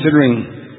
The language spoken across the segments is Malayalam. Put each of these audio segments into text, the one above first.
considering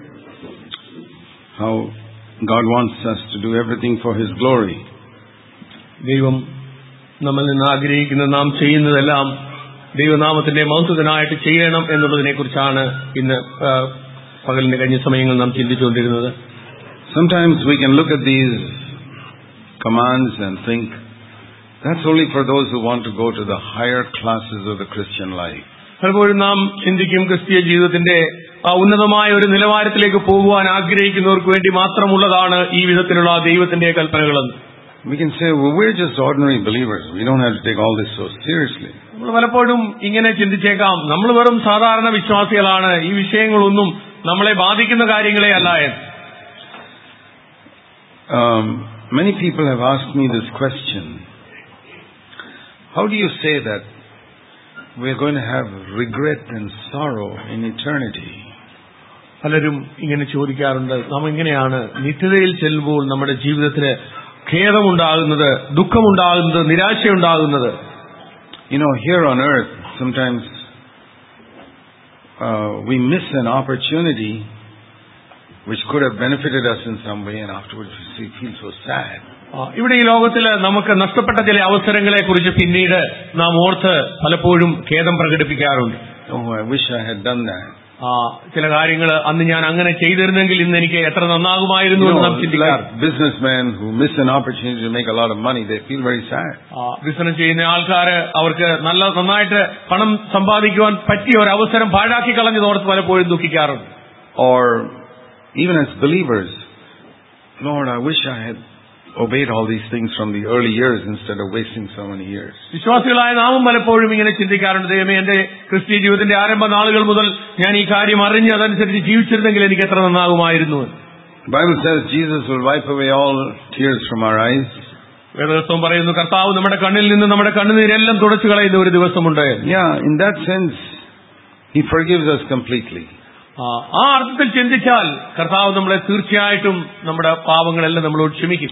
how God wants us to do everything for His glory. ദൈവം നമ്മിൽ നിന്ന് ആഗ്രഹിക്കുന്ന നാം ചെയ്യുന്നതെല്ലാം ദൈവനാമത്തിന്റെ മഹത്വത്തിനായിട്ട് ചെയ്യണം എന്നുള്ളതിനെ കുറിച്ചാണ് ഇന്ന് ആ, പകലിന്റെ കഴിഞ്ഞ സമയങ്ങൾ നാം ചിന്തിച്ചുകൊണ്ടിരുന്നത് Sometimes we can look at these commands and think that's only for those who want to go to the higher classes of the Christian life. പലപ്പോഴും നാം ചിന്തിക്കും ക്രിസ്തീയ ജീവിതത്തിന്റെ ആ ഉന്നതമായ ഒരു നിലവാരത്തിലേക്ക് പോകുവാൻ ആഗ്രഹിക്കുന്നവർക്ക് വേണ്ടി മാത്രമുള്ളതാണ് ഈ വിധത്തിലുള്ള ദൈവത്തിന്റെ കൽപ്പനകളെന്ന് We can say, well, we're just ordinary believers. We don't have to take all this so seriously. നമ്മൾ pലപ്പോഴും ഇങ്ങനെ ചിന്തിച്ചേക്കാം നമ്മൾ വെറും സാധാരണ വിശ്വാസികളാണ് ഈ വിഷയങ്ങളൊന്നും നമ്മളെ ബാധിക്കുന്ന കാര്യങ്ങളെ അല്ല എന്ന് Um, many people have asked me this question. How do you say that we're going to have regret and sorrow in eternity? പലരും ഇങ്ങനെ ചോദിക്കാറുണ്ട് നാം എങ്ങനെയാണ് നിത്യതയിൽ ചെല്ലുമ്പോൾ നമ്മുടെ ജീവിതത്തിന് ഖേദമുണ്ടാകുന്നത് ദുഃഖമുണ്ടാകുന്നത് നിരാശയുണ്ടാകുന്നത് You know, here on earth, sometimes uh, we miss an opportunity which could have benefited us in some way, and afterwards we feel so sad. ആ, ഇവിടെ ഈ ലോകത്തിൽ നമുക്ക് നഷ്ടപ്പെട്ട ചില അവസരങ്ങളെ കുറിച്ച് പിന്നീട് നാം ഓർത്ത് പലപ്പോഴും ഖേദം പ്രകടിപ്പിക്കാറുണ്ട് Oh, I wish I had done that. ആ, ചില കാര്യങ്ങൾ അന്ന് ഞാൻ അങ്ങനെ ചെയ്തിരുന്നെങ്കിൽ ഇന്ന് എനിക്ക് എത്ര നന്നാകുമായിരുന്നു You എന്ന് know, നാം ചിന്തിക്കാറ് like businessmen who miss an opportunity to make a lot of money, they feel very sad. Business ചെയ്യുന്ന ആൾക്കാര് അവർക്ക് നല്ല നന്നായിട്ട് പണം സമ്പാദിക്കുവാൻ പറ്റിയ ഒരു അവസരം പാഴാക്കി കളഞ്ഞതോർത്ത് പലപ്പോഴും ദുഃഖിക്കാറുണ്ട് Or even as believers, Lord, I wish I had obeyed all these things from the early years instead of wasting so many years. വിശ്വാസികളായ നാമും പലപ്പോഴും ഇങ്ങനെ ചിന്തിക്കാറുണ്ട് ദൈവമേ എന്റെ ക്രിസ്തീയ ജീവിതത്തിന്റെ ആരംഭ നാളുകൾ മുതൽ ഞാൻ ഈ കാര്യം അറിഞ്ഞ് അതനുസരിച്ച് ജീവിച്ചിരുന്നെങ്കിൽ എനിക്ക് എത്ര നന്നാകുമായിരുന്നു എന്ന്. The Bible says Jesus will wipe away all tears from our eyes. വേദപുസ്തകം പറയുന്നു കർത്താവ് നമ്മുടെ കണ്ണിൽ നിന്ന് നമ്മുടെ കണ്ണുനീരെല്ലാം തുടച്ചു കളയുന്ന ഒരു ദിവസമുണ്ട് Yeah, in that sense, He forgives us completely. ആ, ആ അർത്ഥത്തിൽ ചിന്തിച്ചാൽ കർത്താവ് നമ്മളെ തീർച്ചയായിട്ടും നമ്മുടെ പാവങ്ങളെല്ലാം നമ്മളോട് ക്ഷമിക്കും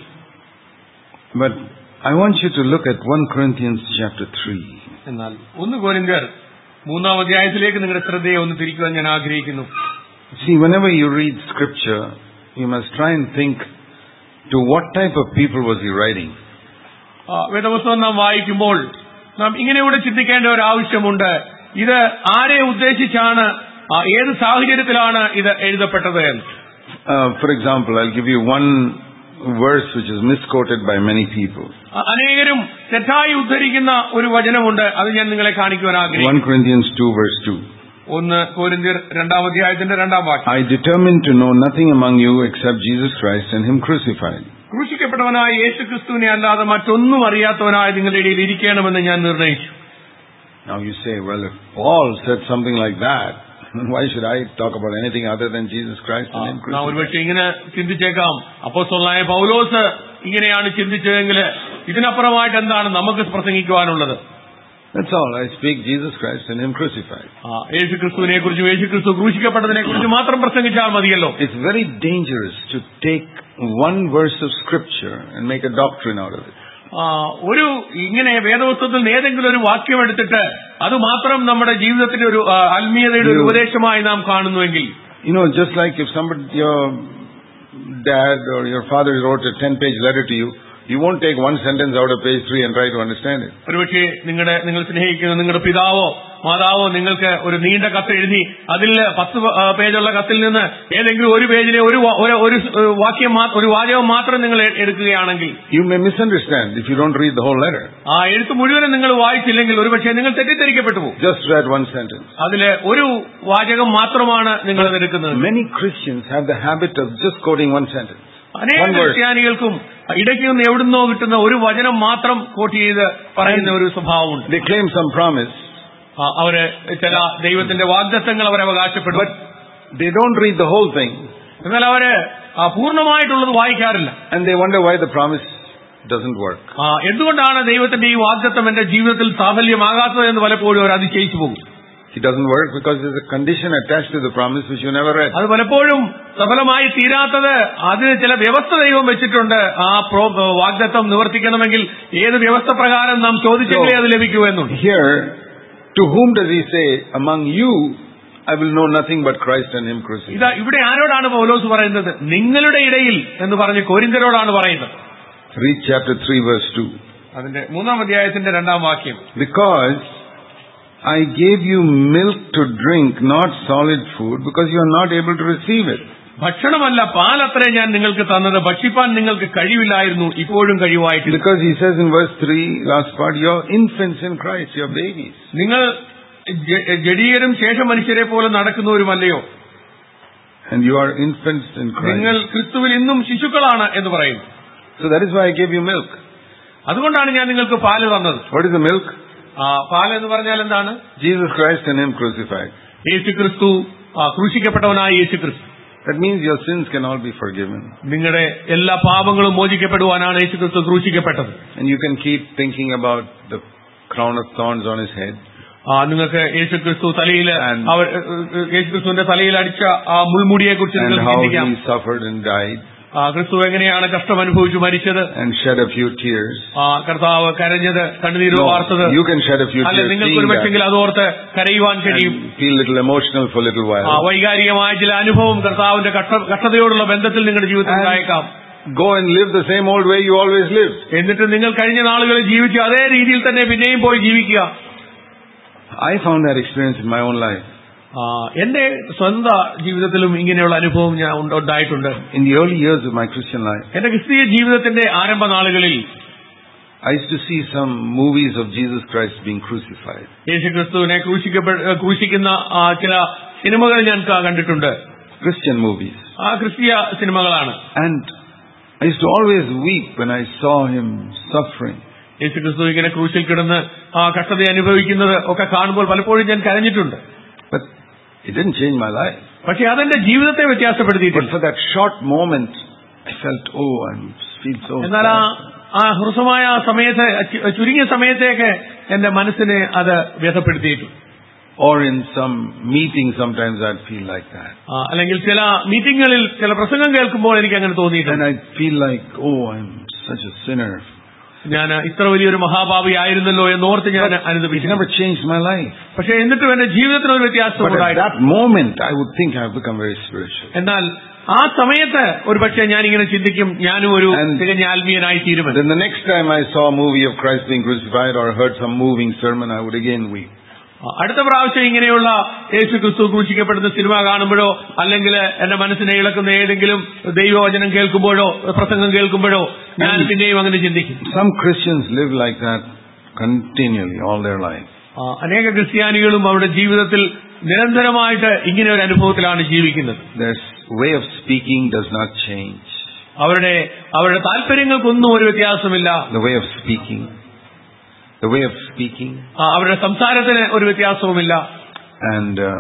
But I want you to look at 1 Corinthians chapter 3. എന്നാൽ ഒന്ന് കോരിങ്കർ മൂന്നാം അധ്യായത്തിലേക്ക് നിങ്ങളുടെ ശ്രദ്ധയെ ഒന്ന് തിരിക്കുവാൻ ഞാൻ ആഗ്രഹിക്കുന്നു See, whenever you read scripture, you must try and think to what type of people was he writing? ആ, വേദപുസ്തകം നാം വായിക്കുമ്പോൾ നാം ഇങ്ങനെയൂടെ ചിന്തിക്കേണ്ട ഒരു ആവശ്യമുണ്ട് ഇത് ആരെ ഉദ്ദേശിച്ചാണ് ആ, ഏത് സാഹചര്യത്തിലാണ് ഇത് എഴുതപ്പെട്ടത് എന്ന് Uh, for example, I'll give you one verse which is misquoted by many people. ആ, അനേകരും തെറ്റായി ഉദ്ധരിക്കുന്ന ഒരു വചനമുണ്ട് അത് ഞാൻ നിങ്ങളെ കാണിക്കുവാൻ ആഗ്രഹിക്കുന്നു 1 Corinthians 2 verse 2. ഒന്ന് കോരിന്തിയർ രണ്ടാം അധ്യായത്തിന്റെ രണ്ടാം വാക്യം I determined to know nothing among you except Jesus Christ and Him crucified. ക്രൂശിക്കപ്പെട്ടവനായ യേശു ക്രിസ്തുവിനെ അല്ലാതെ മറ്റൊന്നും അറിയാത്തവനായ നിങ്ങളുടെ ഇടയിൽ ഇരിക്കണമെന്ന് ഞാൻ നിർണയിച്ചു Now you say, well, if Paul said something like that, then why should I talk about anything other than Jesus Christ and Him നാം crucified? ഒരുപക്ഷെ ഇങ്ങനെ ചിന്തിച്ചേക്കാം അപ്പോസ്തലനായ പൗലോസ് ഇങ്ങനെയാണ് ചിന്തിച്ചതെങ്കിൽ ഇതിനപ്പുറമായിട്ട് എന്താണ് നമുക്ക് പ്രസംഗിക്കുവാനുള്ളത് That's all. I speak Jesus Christ and Him crucified. ആ, യേശു ക്രിസ്തുവിനെ കുറിച്ചും യേശു ക്രിസ്തു ക്രൂശിക്കപ്പെട്ടതിനെ കുറിച്ച് മാത്രം പ്രസംഗിച്ചാൽ മതിയല്ലോ It's very dangerous to take one verse of scripture and make a doctrine out of it. ആ, ഒരു ഇങ്ങനെ വേദപുസ്തകത്തിൽ നിന്ന് ഏതെങ്കിലും ഒരു വാക്യം എടുത്തിട്ട് അത് മാത്രം നമ്മുടെ ജീവിതത്തിന്റെ ഒരു ആ, ആത്മീയതയുടെ ഒരു You- ഉപദേശമായി നാം കാണുന്നുവെങ്കിൽ You know, just like if somebody, your dad or your father wrote a 10 page letter to you, you won't take one sentence out of page 3 and try to understand it. ഒരുപക്ഷെ നിങ്ങളുടെ നിങ്ങൾ സ്നേഹിക്കുന്ന നിങ്ങളുടെ പിതാവോ മാതാവോ നിങ്ങൾക്ക് ഒരു നീണ്ട കത്ത് എഴുതി അതിൽ പത്ത് പ- ആ, പേജുള്ള കത്തിൽ നിന്ന് ഏതെങ്കിലും ഒരു പേജിലെ ഒരു വാ- ഒരു- ഒരു സ്- ഏഹ് വാക്യം മാ- ഒരു വാചകം മാത്രം നിങ്ങൾ എ- എടുക്കുകയാണെങ്കിൽ You may misunderstand if you don't read the whole letter. ആ എഴുത്ത് മുഴുവനും നിങ്ങൾ വായിച്ചില്ലെങ്കിൽ ഒരുപക്ഷെ നിങ്ങൾ തെറ്റിദ്ധരിക്കപ്പെട്ടു പോകും Just read one sentence. അതിലെ ഒരു വാചകം മാത്രമാണ് നിങ്ങൾ അത് എടുക്കുന്നത് Many Christians have the habit of just quoting one sentence. അനേക One verse. ക്രിസ്ത്യാനികൾക്കും ഇടയ്ക്ക് നിന്ന് എവിടുന്നോ കിട്ടുന്ന ഒരു വചനം മാത്രം കോട്ട് ചെയ്ത് പറയുന്ന ഒരു സ്വഭാവമുണ്ട് They claim some promise, ആ, അവര് ചില ദൈവത്തിന്റെ വാഗ്ദത്തങ്ങൾ അവർ അവകാശപ്പെടും but they don't read the whole thing എന്നാൽ അവര് ആ, പൂർണ്ണമായിട്ടുള്ളത് വായിക്കാറില്ല and they wonder why the promise doesn't work. ആ, എന്തുകൊണ്ടാണ് ദൈവത്തിന്റെ ഈ വാഗ്ദത്തം എന്റെ ജീവിതത്തിൽ സാഫല്യമാകാത്തത് എന്ന് പലപ്പോഴും അവർ അതിശയിച്ചു പോകും It doesn't work because there's a condition attached to the promise which you never read. അത് പലപ്പോഴും സഫലമായി തീരാത്തത് അതിന് ചില വ്യവസ്ഥ ദൈവം വെച്ചിട്ടുണ്ട് ആ പ്രോ വാഗ്ദത്തം നിവർത്തിക്കണമെങ്കിൽ ഏത് വ്യവസ്ഥ പ്രകാരം നാം ചോദിച്ചെങ്കിലേ അത് ലഭിക്കൂ എന്നുണ്ട് Here, to whom does he say, among you I will know nothing but Christ and Him crucified. ഇതാ ഇവിടെ ആരോടാണ് പൗലോസ് പറയുന്നത് നിങ്ങളുടെ ഇടയിൽ എന്ന് പറഞ്ഞ് കോരിന്തരോടാണ് പറയുന്നത് Read chapter 3 verse 2. അതിന്റെ മൂന്നാം അധ്യായത്തിന്റെ രണ്ടാം വാക്യം Because I gave you milk to drink, not solid food, because you are not able to receive it. ഭക്ഷണമല്ല പാലത്രേ ഞാൻ നിങ്ങൾക്ക് തന്നത് ഭക്ഷിപ്പാൻ നിങ്ങൾക്ക് കഴിവില്ലായിരുന്നു ഇപ്പോഴും കഴിവായിട്ടില്ല Because he says in verse 3, last part, you're infants in Christ, you're babies. നിങ്ങൾ ജ- ജഡീയരും ശേഷ മനുഷ്യരെ പോലെ നടക്കുന്നവരുമല്ലയോ And you are infants in നിങ്ങൾ Christ. ക്രിസ്തുവിൽ ഇന്നും ശിശുക്കളാണ് എന്ന് പറയുന്നു So that is why I gave you milk. അതുകൊണ്ടാണ് ഞാൻ നിങ്ങൾക്ക് പാല് തന്നത് What is the milk? ആ, പാല് എന്ന് പറഞ്ഞാൽ എന്താണ് Jesus Christ and Him crucified. യേശു ക്രിസ്തു ആ, ക്രൂശിക്കപ്പെട്ടവനായ യേശു ക്രിസ്തു That means your sins can all be forgiven. നിങ്ങളുടെ എല്ലാ പാപങ്ങളും മോചിക്കപ്പെടുവാനാണ് യേശു ക്രിസ്തു ക്രൂശിക്കപ്പെട്ടത് And you can keep thinking about the crown of thorns on His head. ആ നിങ്ങൾക്ക് യേശു ക്രിസ്തു തലയിൽ And- അവർ യേശു ക്രിസ്തുവിന്റെ തലയിൽ അടിച്ച ആ മുൾമുടിയെ കുറിച്ച് and നിങ്ങൾക്ക് how ചിന്തിക്കാം He suffered and died ആ, ക്രിസ്തു എങ്ങനെയാണ് കഷ്ടം അനുഭവിച്ചു മരിച്ചത് and shed a few tears. ആ കർത്താവ് കരഞ്ഞത് കണ്ണുനീര് No, വാർത്തത് you can shed a few അല്ല tears നിങ്ങൾക്ക് seeing ഒരു പക്ഷെങ്കിൽ that അതോർത്ത് കരയുവാൻ കഴിയും and feel a little emotional for a little ആ while. വൈകാരികമായ ചില അനുഭവം കർത്താവിന്റെ കഷ്ട- കഷ്ടതയോടുള്ള ബന്ധത്തിൽ നിങ്ങളുടെ ജീവിതത്തിൽ And- ഉണ്ടായേക്കാം Go and live the same old way you always lived. എന്നിട്ട് നിങ്ങൾ കഴിഞ്ഞ നാളുകളിൽ ജീവിച്ചു അതേ രീതിയിൽ തന്നെ പിന്നെയും പോയി ജീവിക്കുക I found that experience in my own life. ആ, എന്റെ സ്വന്തം ജീവിതത്തിലും ഇങ്ങനെയുള്ള അനുഭവം ഞാൻ ഉണ്ട്- ഉണ്ടായിട്ടുണ്ട് In the early years of my Christian life, എന്റെ ക്രിസ്തീയ ജീവിതത്തിന്റെ ആരംഭ നാളുകളിൽ I used to see some movies of Jesus Christ being crucified. യേശു ക്രിസ്തുവിനെ ക്രൂശിക്കപ്പെ ക്രൂശിക്കുന്ന ആ, ചില സിനിമകൾ ഞാൻ ക- കണ്ടിട്ടുണ്ട് Christian movies. ആ ക്രിസ്തീയ സിനിമകളാണ് And I used to always weep when I saw him suffering. യേശു ക്രിസ്തു ഇങ്ങനെ ക്രൂശിൽ കിടന്ന് ആ കഷ്ടത അനുഭവിക്കുന്നത് ഒക്കെ കാണുമ്പോൾ പലപ്പോഴും ഞാൻ കരഞ്ഞിട്ടുണ്ട് But it didn't change my life. പക്ഷെ അതെന്റെ ജീവിതത്തെ But വ്യത്യാസപ്പെടുത്തിയിട്ടുണ്ട് for that short moment, I felt, oh, I feel so എന്നാൽ ആ sad. ആ ഹൃസമായ ആ സമയത്ത് ചു- ചുരുങ്ങിയ സമയത്തേക്ക് എന്റെ മനസ്സിനെ അത് വ്യഥപ്പെടുത്തിയിട്ടുണ്ട് Or in some meeting, sometimes I'd feel like that. ആ, അല്ലെങ്കിൽ ചില മീറ്റിങ്ങുകളിൽ ചില പ്രസംഗം കേൾക്കുമ്പോൾ എനിക്ക് അങ്ങനെ And തോന്നിയിട്ടുണ്ട് I'd feel like, oh, I'm such a sinner. ഞാൻ ഇത്ര വലിയൊരു മഹാഭാവി ആയിരുന്നല്ലോ എന്നോർത്ത് ഞാൻ It അനുദപിച്ചു never changed my life. പക്ഷെ എന്നിട്ടും എന്റെ ജീവിതത്തിന് ഒരു വ്യത്യാസം But at ഉണ്ടായിട്ടില്ല that moment, I would think I've become very spiritual. എന്നാൽ ആ സമയത്ത് ഒരു പക്ഷേ ഞാനിങ്ങനെ ചിന്തിക്കും ഞാനും ഒരു And- തികഞ്ഞ ആത്മീയനായി തീരുമെന്ന് Then the next time I saw a movie of Christ being crucified or heard some moving sermon, I would again weep. അടുത്ത പ്രാവശ്യം ഇങ്ങനെയുള്ള യേശു ക്രിസ്തു ക്രൂശിക്കപ്പെടുന്ന സിനിമ കാണുമ്പോഴോ അല്ലെങ്കിൽ എന്റെ മനസ്സിനെ ഇളക്കുന്ന ഏതെങ്കിലും ദൈവവചനം കേൾക്കുമ്പോഴോ പ്രസംഗം കേൾക്കുമ്പോഴോ ഞാൻ And- പിന്നെയും അങ്ങനെ ചിന്തിക്കും Some Christians live like that continually all their life. ആ, അനേക ക്രിസ്ത്യാനികളും അവരുടെ ജീവിതത്തിൽ നിരന്തരമായിട്ട് ഇങ്ങനെ ഒരു അനുഭവത്തിലാണ് ജീവിക്കുന്നത് Their s- way of speaking does not change. അവരുടെ അവരുടെ താല്പര്യങ്ങൾക്കൊന്നും ഒരു വ്യത്യാസമില്ല The way of speaking, the way of speaking, ആ, അവരുടെ സംസാരത്തിന് ഒരു വ്യത്യാസവുമില്ല and uh,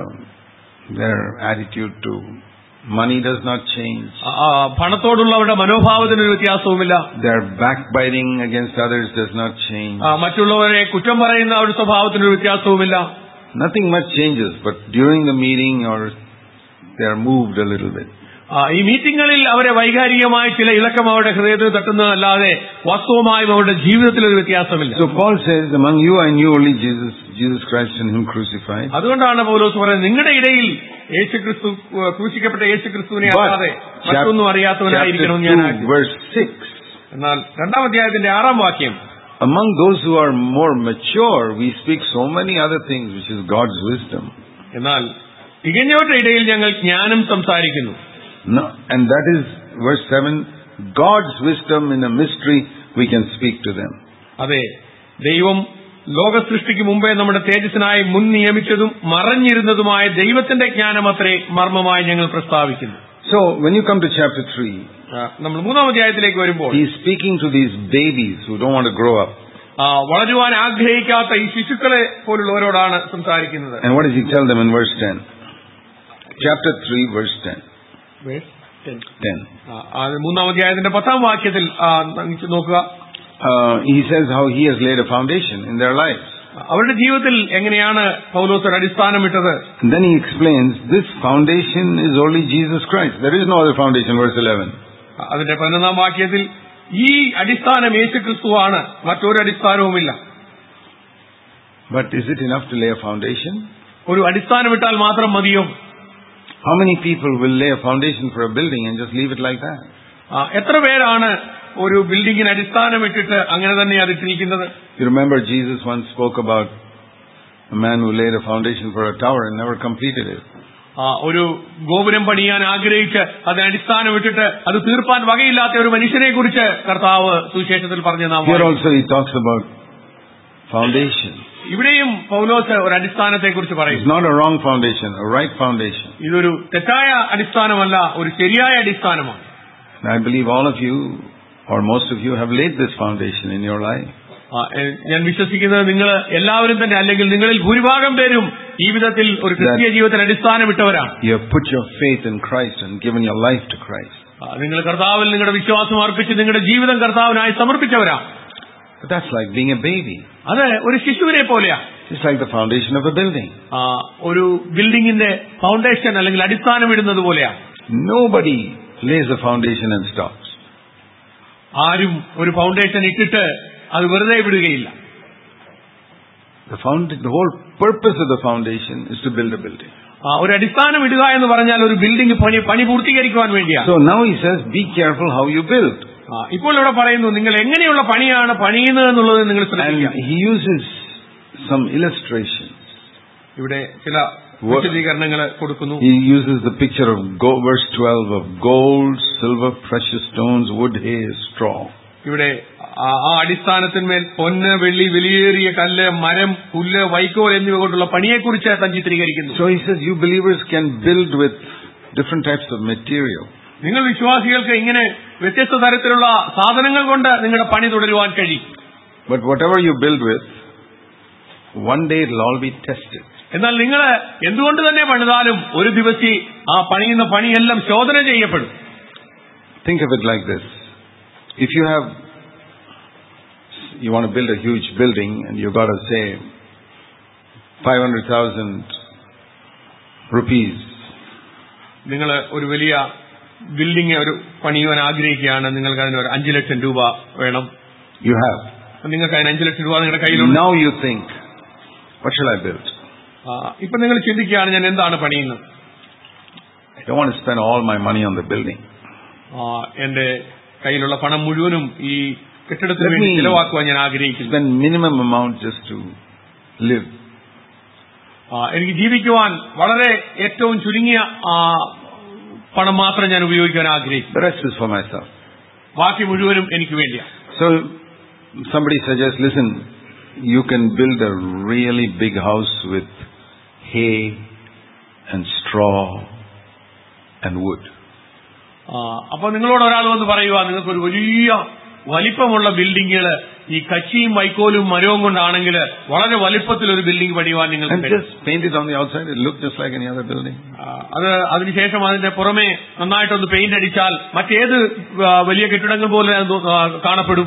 their attitude to money does not change. ആ, ആ, പണത്തോടുള്ള അവരുടെ മനോഭാവത്തിന് ഒരു വ്യത്യാസവുമില്ല Their backbiting against others does not change. ആ, മറ്റുള്ളവരെ കുറ്റം പറയുന്ന അവരുടെ സ്വഭാവത്തിന് ഒരു വ്യത്യാസവുമില്ല Nothing much changes, but during the meeting or they are moved a little bit. ആ, ഈ മീറ്റിങ്ങുകളിൽ അവരെ വൈകാരികമായ ചില ഇളക്കം അവരുടെ ഹൃദയത്തിൽ തട്ടുന്നതല്ലാതെ വാസ്തവമായും അവരുടെ ജീവിതത്തിൽ ഒരു വ്യത്യാസമില്ല So Paul says, among you I knew only Jesus, Jesus Christ and Him crucified. അതുകൊണ്ടാണ് പൗലോസ് പറയുന്നത് നിങ്ങളുടെ ഇടയിൽ യേശു ക്രിസ്തു ക്രൂശിക്കപ്പെട്ട യേശു ക്രിസ്തുവിനെ But അല്ലാതെ chap- മറ്റൊന്നും chapter അറിയാത്തവനായിരിക്കണം ഞാൻ 2 verse 6, എന്നാൽ രണ്ടാം അധ്യായത്തിന്റെ ആറാം വാക്യം among those who are more mature we speak so many other things which is God's wisdom. എന്നാൽ തികഞ്ഞവരുടെ ഇടയിൽ ഞങ്ങൾ ജ്ഞാനം സംസാരിക്കുന്നു No, and that is verse 7, God's wisdom in a mystery we can speak to them. അതെ ദൈവം ലോക സൃഷ്ടിക്ക് മുമ്പേ നമ്മുടെ തേജസ്സിനായി മുൻ നിയമിച്ചതും മറഞ്ഞിരുന്നതുമായ ദൈവത്തിന്റെ ജ്ഞാനമത്രേ മർമ്മമായി ഞങ്ങൾ പ്രസ്താവിക്കുന്നു So when you come to chapter 3, ആ, നമ്മൾ മൂന്നാം അധ്യായത്തിലേക്ക് വരുമ്പോൾ he's speaking to these babies who don't want to grow up. ആ, വളരുവാൻ ആഗ്രഹിക്കാത്ത ഈ ശിശുക്കളെ പോലുള്ളവരോടാണ് സംസാരിക്കുന്നത് And what does he tell them in verse 10? Chapter 3 verse 10. 10. ആ, ആ, മൂന്നാം അധ്യായത്തിന്റെ പത്താം വാക്യത്തിൽ ആ, നമുക്ക് നോക്കുക Uh, he says how he has laid a foundation in their lives. അവരുടെ ജീവിതത്തിൽ എങ്ങനെയാണ് പൗലോസ് ഒരു അടിസ്ഥാനമിട്ടത് And then he explains this foundation is only Jesus Christ. There is no other foundation, verse 11. അതിന്റെ പതിനൊന്നാം വാക്യത്തിൽ ഈ അടിസ്ഥാനം യേശു ക്രിസ്തുവാണ് മറ്റൊരു അടിസ്ഥാനവുമില്ല But is it enough to lay a foundation? ഒരു അടിസ്ഥാനമിട്ടാൽ മാത്രം മതിയോ How many people will lay a foundation for a building and just leave it like that? ആ, എത്ര പേരാണ് ഒരു ബിൽഡിങ്ങിന് അടിസ്ഥാനമിട്ടിട്ട് അങ്ങനെ തന്നെ അതിട്ടിരിക്കുന്നത് You remember Jesus once spoke about a man who laid a foundation for a tower and never completed it. ആ, ഒരു ഗോപുരം പണിയാൻ ആഗ്രഹിച്ച് അതിന് അടിസ്ഥാനമിട്ടിട്ട് അത് തീർപ്പാൻ വകയില്ലാത്ത ഒരു മനുഷ്യനെ കുറിച്ച് കർത്താവ് സുവിശേഷത്തിൽ പറഞ്ഞു നാം Here വായിക്കും. also he talks about foundation. ഇവിടെയും പൗലോസ് ഒരു അടിസ്ഥാനത്തെ കുറിച്ച് It's പറയും not a wrong foundation, a right foundation. ഇതൊരു തെറ്റായ അടിസ്ഥാനമല്ല ഒരു ശരിയായ അടിസ്ഥാനമാണ് And I believe all of you, or most of you, have laid this foundation in your life. ആ, എ- ഞാൻ വിശ്വസിക്കുന്നത് നിങ്ങൾ എല്ലാവരും തന്നെ അല്ലെങ്കിൽ നിങ്ങളിൽ ഭൂരിഭാഗം പേരും ജീവിതത്തിൽ ഒരു ക്രിസ്തീയ ജീവിതത്തിന് അടിസ്ഥാനമിട്ടവരാണ് You have put your faith in Christ and given your life to Christ. ആ, നിങ്ങൾ കർത്താവിൽ നിങ്ങളുടെ വിശ്വാസം അർപ്പിച്ച് നിങ്ങളുടെ ജീവിതം കർത്താവിനായി സമർപ്പിച്ചവരാണ് But that's like being a baby. അത് ഒരു ശിശുവിനെ പോലെയാണ് It's like the foundation of a building. ആ, ഒരു ബിൽഡിങ്ങിന്റെ ഫൗണ്ടേഷൻ അല്ലെങ്കിൽ അടിസ്ഥാനം ഇടുന്നത് പോലെയാണ് Nobody lays a foundation and stops. ആരും ഒരു ഫൗണ്ടേഷൻ ഇട്ടിട്ട് അത് വെറുതെ വിടുകയില്ല The, found, the whole purpose of the foundation is to build a building. ആ, ഒരു അടിസ്ഥാനം ഇടുക എന്ന് പറഞ്ഞാൽ ഒരു ബിൽഡിംഗ് പണി പണി പൂർത്തീകരിക്കുവാൻ വേണ്ടിയാണ് So now he says, be careful how you build. ആ, ഇപ്പോൾ ഇവിടെ പറയുന്നു നിങ്ങൾ എങ്ങനെയുള്ള പണിയാണ് പണിയുന്നത് എന്നുള്ളത് നിങ്ങൾ And ശ്രദ്ധിക്കുക he uses some illustrations. ഇവിടെ ചില What- വിശദീകരണങ്ങൾ കൊടുക്കുന്നു He uses the picture of go, verse 12 of gold, silver, precious stones, wood, hay, straw. ഇവിടെ ആ ആ അടിസ്ഥാനത്തിന്മേൽ പൊന്ന് വെള്ളി വിലയേറിയ കല്ല് മരം പുല്ല് വൈക്കോൽ എന്നിവ കൊണ്ടുള്ള പണിയെക്കുറിച്ച് താൻ ചിത്രീകരിക്കുന്നു So he says you believers can build with different types of material. നിങ്ങൾ വിശ്വാസികൾക്ക് ഇങ്ങനെ വ്യത്യസ്ത തരത്തിലുള്ള സാധനങ്ങൾ കൊണ്ട് നിങ്ങളുടെ പണി തുടരുവാൻ കഴിയും But whatever you build with, one day it'll all be tested. എന്നാൽ നിങ്ങൾ എന്തുകൊണ്ട് തന്നെ പണിതാലും ഒരു ദിവസം ആ പണിയുന്ന പണിയെല്ലാം ശോധന ചെയ്യപ്പെടും Think of it like this. If you have, you want to build a huge building and you've got to say 500,000 rupees. നിങ്ങൾ ഒരു വലിയ ബിൽഡിംഗ് ഒരു പണിയുവാൻ ആഗ്രഹിക്കുകയാണ് നിങ്ങൾക്ക് അതിന് ഒരു അഞ്ചു ലക്ഷം രൂപ വേണം You have. നിങ്ങൾക്ക് അതിന് അഞ്ചു ലക്ഷം രൂപ നിങ്ങളുടെ കയ്യിലുണ്ട് Now you think, what shall I build? ആ, ഇപ്പൊ നിങ്ങൾ ചിന്തിക്കുകയാണ് ഞാൻ എന്താണ് പണിയുന്നത് I don't want to spend all my money on the building. ആ, എന്റെ കയ്യിലുള്ള പണം മുഴുവനും ഈ കെട്ടിടത്തിന് Let വേണ്ടി me- ചിലവാക്കുവാൻ ഞാൻ ആഗ്രഹിക്കുന്നു Spend minimum amount just to live. ആ, എനിക്ക് ജീവിക്കുവാൻ വളരെ ഏറ്റവും ചുരുങ്ങിയ ആ, പണം മാത്രം ഞാൻ ഉപയോഗിക്കുവാൻ ആഗ്രഹിക്കുന്നു The rest is for myself. ബാക്കി മുഴുവനും എനിക്ക് വേണ്ടിയാണ് So somebody suggests, listen, you can build a really big house with hay and straw and wood. ആ, അപ്പൊ നിങ്ങളോട് ഒരാൾ വന്ന് പറയുക നിങ്ങൾക്ക് ഒരു വലിയ വലിപ്പമുള്ള ബിൽഡിങ്ങുകൾ ഈ കച്ചിയും വൈക്കോലും മരവും കൊണ്ടാണെങ്കിൽ വളരെ വലിപ്പത്തിൽ ഒരു ബിൽഡിംഗ് പണിയുവാൻ നിങ്ങൾക്ക് And കഴിയും. just paint it on the outside, it look just like any other building. ആ, അത് അതിനുശേഷം അതിന്റെ പുറമെ നന്നായിട്ടൊന്ന് പെയിന്റ് അടിച്ചാൽ മറ്റേത് ആ, വലിയ കെട്ടിടങ്ങൾ പോലെ അത് ആ, കാണപ്പെടും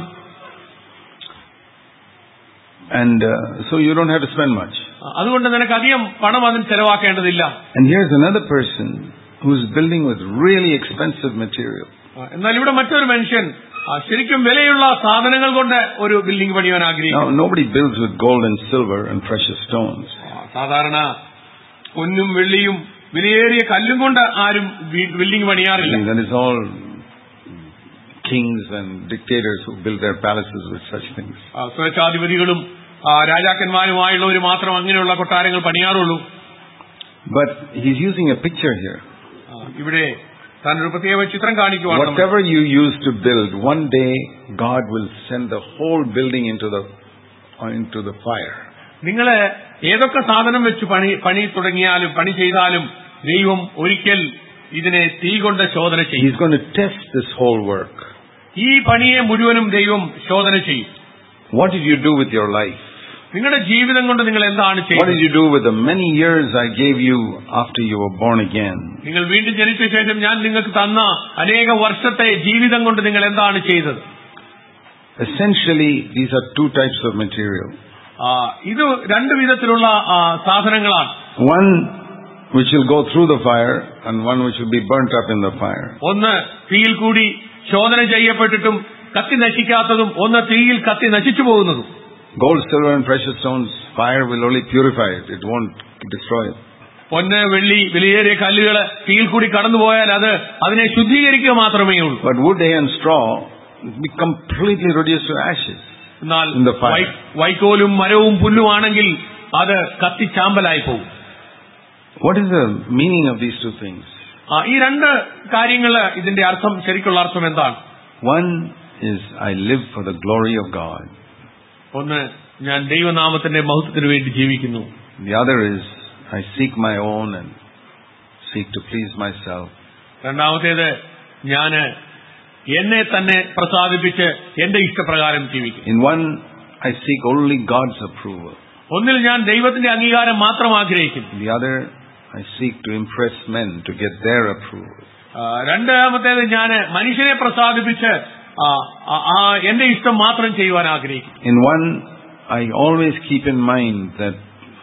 And uh, so you don't have to spend much. ആ, അതുകൊണ്ട് നിനക്ക് അധികം പണം അതിന് ചെലവാക്കേണ്ടതില്ല And here's another person who's building with really expensive material. ആ, എന്നാൽ ഇവിടെ മറ്റൊരു മനുഷ്യൻ ആ, ശരിക്കും വിലയുള്ള സാധനങ്ങൾ കൊണ്ട് ഒരു ബിൽഡിംഗ് പണിയാൻ Now, ആഗ്രഹിക്കുന്നു nobody builds with gold and silver and precious stones. ആ, സാധാരണ പൊന്നും വെള്ളിയും വിലയേറിയ കല്ലും കൊണ്ട് ആരും ബി- ബിൽഡിംഗ് പണിയാറില്ല That is all kings and dictators who build their palaces with such things. ആ, സ്വേച്ഛാധിപതികളും ആ, രാജാക്കന്മാരുമായുള്ളവർ മാത്രം അങ്ങനെയുള്ള കൊട്ടാരങ്ങൾ പണിയാറുള്ളൂ But he's using a picture here. ആ, ഇവിടെ താൻ ഒരു പ്രത്യേക ചിത്രം കാണിക്കുവാണ് നമ്മൾ. Whatever you use to build, one day God will send the whole building into the into the fire. നിങ്ങൾ ഏതൊക്കെ സാധനം വെച്ച് പണി പണി തുടങ്ങിയാലും പണി ചെയ്താലും ദൈവം ഒരിക്കൽ ഇതിനെ തീ കൊണ്ട് ശോധന ചെയ്യും He's going to test this whole work. ഈ പണിയെ മുഴുവനും ദൈവം ശോധന ചെയ്യും What did you do with your life? നിങ്ങളുടെ ജീവിതം കൊണ്ട് നിങ്ങൾ എന്താണ് What ചെയ്തത് did you do with the many years I gave you after you were born again? നിങ്ങൾ വീണ്ടും ജനിച്ച ശേഷം ഞാൻ നിങ്ങൾക്ക് തന്ന അനേക വർഷത്തെ ജീവിതം കൊണ്ട് നിങ്ങൾ എന്താണ് ചെയ്തത് Essentially, these are two types of material. ആ, ഇത് രണ്ട് വിധത്തിലുള്ള ആ, സാധനങ്ങളാണ് One which will go through the fire and one which will be burnt up in the fire. ഒന്ന് തീയിൽ കൂടി ശോധന ചെയ്യപ്പെട്ടിട്ടും കത്തി നശിക്കാത്തതും ഒന്ന് തീയിൽ കത്തി നശിച്ചു പോകുന്നതും Gold, silver, and precious stones, fire will only purify it. It won't destroy it. പൊന്ന് വെള്ളി വിലയേറിയ കല്ലുകൾ തീയിൽ കൂടി കടന്നുപോയാൽ അത് അതിനെ ശുദ്ധീകരിക്കുക മാത്രമേ ഉള്ളൂ But wood, hay, and straw will be completely reduced to ashes. എന്നാൽ In the fire. വൈ- വൈക്കോലും മരവും പുല്ലുമാണെങ്കിൽ അത് കത്തിച്ചാമ്പലായി പോകും What is the meaning of these two things? ആ, ഈ രണ്ട് കാര്യങ്ങള് ഇതിന്റെ അർത്ഥം ശരിക്കുള്ള അർത്ഥം എന്താണ് One is I live for the glory of God. ഒന്ന് ഞാൻ ദൈവനാമത്തിന്റെ മഹത്വത്തിന് വേണ്ടി ജീവിക്കുന്നു The other is I seek my own and seek to please myself. രണ്ടാമത്തേത് ഞാന് എന്നെ തന്നെ പ്രസാദിപ്പിച്ച് എന്റെ ഇഷ്ടപ്രകാരം ജീവിക്കും In one, I seek only God's approval. ഒന്നിൽ ഞാൻ ദൈവത്തിന്റെ അംഗീകാരം മാത്രം ആഗ്രഹിക്കുന്നു In the other, I seek to impress men to get their approval. ആ, രണ്ടാമത്തേത് ഞാൻ മനുഷ്യനെ പ്രസാദിപ്പിച്ച് ആ, ആ, ആ, എന്റെ ഇഷ്ടം മാത്രം ചെയ്യുവാൻ ആഗ്രഹിക്കും In one, I always keep in mind that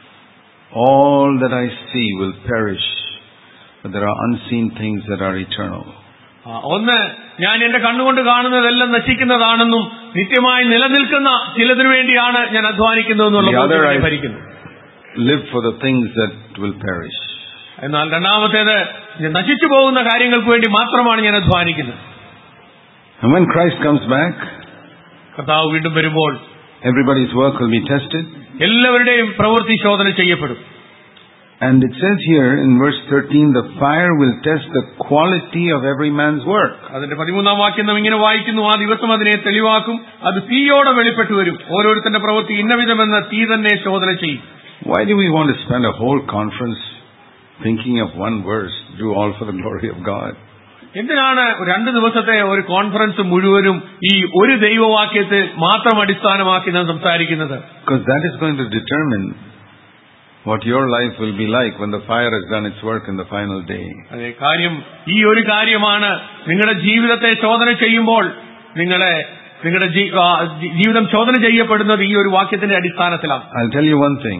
all that I see will perish, but there are unseen things that are eternal. ആ, ഒന്ന് ഞാൻ എന്റെ കണ്ണുകൊണ്ട് കാണുന്നതെല്ലാം നശിക്കുന്നതാണെന്നും നിത്യമായി നിലനിൽക്കുന്ന ചിലതിനു വേണ്ടിയാണ് ഞാൻ അധ്വാനിക്കുന്നതെന്നുള്ള The other ബോധ്യം എന്നെ I- ഭരിക്കുന്നു Live for the things that will perish. എന്നാൽ രണ്ടാമത്തേത് ഞാൻ നശിച്ചു പോകുന്ന കാര്യങ്ങൾക്ക് വേണ്ടി മാത്രമാണ് ഞാൻ അധ്വാനിക്കുന്നത് And when Christ comes back, കർത്താവ് വീണ്ടും വരുമ്പോൾ everybody's work will be tested. എല്ലാവരുടെയും പ്രവൃത്തി ശോധന ചെയ്യപ്പെടും And it says here in verse 13, the fire will test the quality of every man's work. അതിന്റെ പതിമൂന്നാം വാക്യം നാം ഇങ്ങനെ വായിക്കുന്നു ആ ദിവസം അതിനെ തെളിവാക്കും അത് തീയോടെ വെളിപ്പെട്ടു വരും ഓരോരുത്തന്റെ പ്രവൃത്തി ഇന്നവിധമെന്ന് തീ തന്നെ ശോധന ചെയ്യും Why do we want to spend a whole conference thinking of one verse, do all for the glory of God? എന്തിനാണ് രണ്ട് ദിവസത്തെ ഒരു കോൺഫറൻസ് മുഴുവനും ഈ ഒരു ദൈവവാക്യത്തെ മാത്രം അടിസ്ഥാനമാക്കി നാം സംസാരിക്കുന്നത് Because that is going to determine what your life will be like when the fire has done its work in the final day. അതെ കാര്യം ഈ ഒരു കാര്യമാണ് നിങ്ങളുടെ ജീവിതത്തെ ശോധന ചെയ്യുമ്പോൾ നിങ്ങളെ നിങ്ങളുടെ ജീ- ആ, ജി- ജീവിതം ശോധന ചെയ്യപ്പെടുന്നത് ഈ ഒരു വാക്യത്തിന്റെ അടിസ്ഥാനത്തിലാണ് I'll tell you one thing.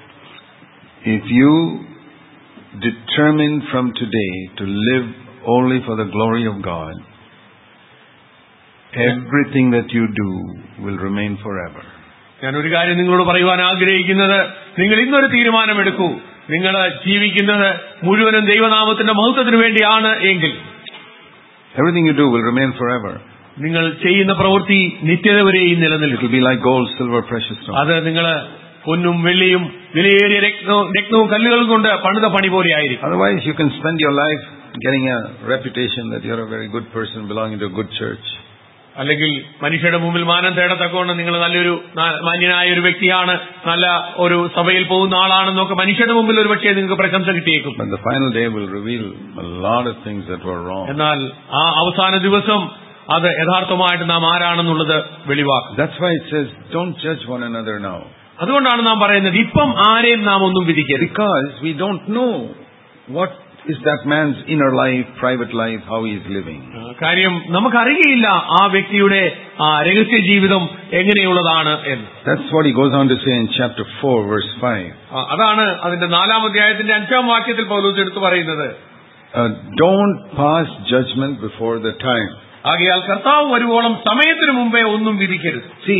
If you determine from today to live only for the glory of God, everything that you do will remain forever. ഞാൻ ഒരു കാര്യം നിങ്ങളോട് പറയുവാൻ ആഗ്രഹിക്കുന്നത് നിങ്ങൾ ഇന്നൊരു തീരുമാനമെടുക്കൂ നിങ്ങൾ ജീവിക്കുന്നത് മുഴുവനും ദൈവനാമത്തിന്റെ മഹത്വത്തിന് വേണ്ടിയാണ് എങ്കിൽ Everything you do will remain forever. നിങ്ങൾ ചെയ്യുന്ന പ്രവൃത്തി നിത്യത വരെയും It നിലനിൽക്കും will be like gold, silver, precious stone. അത് നിങ്ങൾ പൊന്നും വെള്ളിയും വിലയേറിയ രക്തവും രക്തവും കല്ലുകളും കൊണ്ട് പണിത പണി പോലെയായിരിക്കും Otherwise, you can spend your life getting a reputation that you're a very good person belonging to a good church. അല്ലെങ്കിൽ മനുഷ്യരുടെ മുമ്പിൽ മാനം തേടത്തക്കവണ്ണം നിങ്ങൾ നല്ലൊരു നാ- മാന്യനായ ഒരു വ്യക്തിയാണ് നല്ല ഒരു സഭയിൽ പോകുന്ന ആളാണെന്നൊക്കെ മനുഷ്യരുടെ മുമ്പിൽ ഒരു പക്ഷേ നിങ്ങൾക്ക് പ്രശംസ കിട്ടിയേക്കും But the final day will reveal a lot of things that were wrong. എന്നാൽ ആ അവസാന ദിവസം അത് യഥാർത്ഥമായിട്ട് നാം ആരാണെന്നുള്ളത് വെളിവാക്കും That's why it says, don't judge one another now. അതുകൊണ്ടാണ് നാം പറയുന്നത് ഇപ്പം ആരെയും നാം ഒന്നും വിധിക്കരുത് Because we don't know what is that man's inner life, private life, how he is living. ആ, കാര്യം നമുക്കറിയില്ല ആ വ്യക്തിയുടെ ആ രഹസ്യ ജീവിതം എങ്ങനെയുള്ളതാണ് എന്ന് That's what he goes on to say in chapter 4, verse 5. ആ, അതാണ് അതിന്റെ നാലാം അധ്യായത്തിന്റെ അഞ്ചാം വാക്യത്തിൽ പൗലോസ് എടുത്തു പറയുന്നത് Uh, don't pass judgment before the time. ആകയാൽ കർത്താവ് വരുവോളം സമയത്തിന് മുമ്പേ ഒന്നും വിധിക്കരുത് See,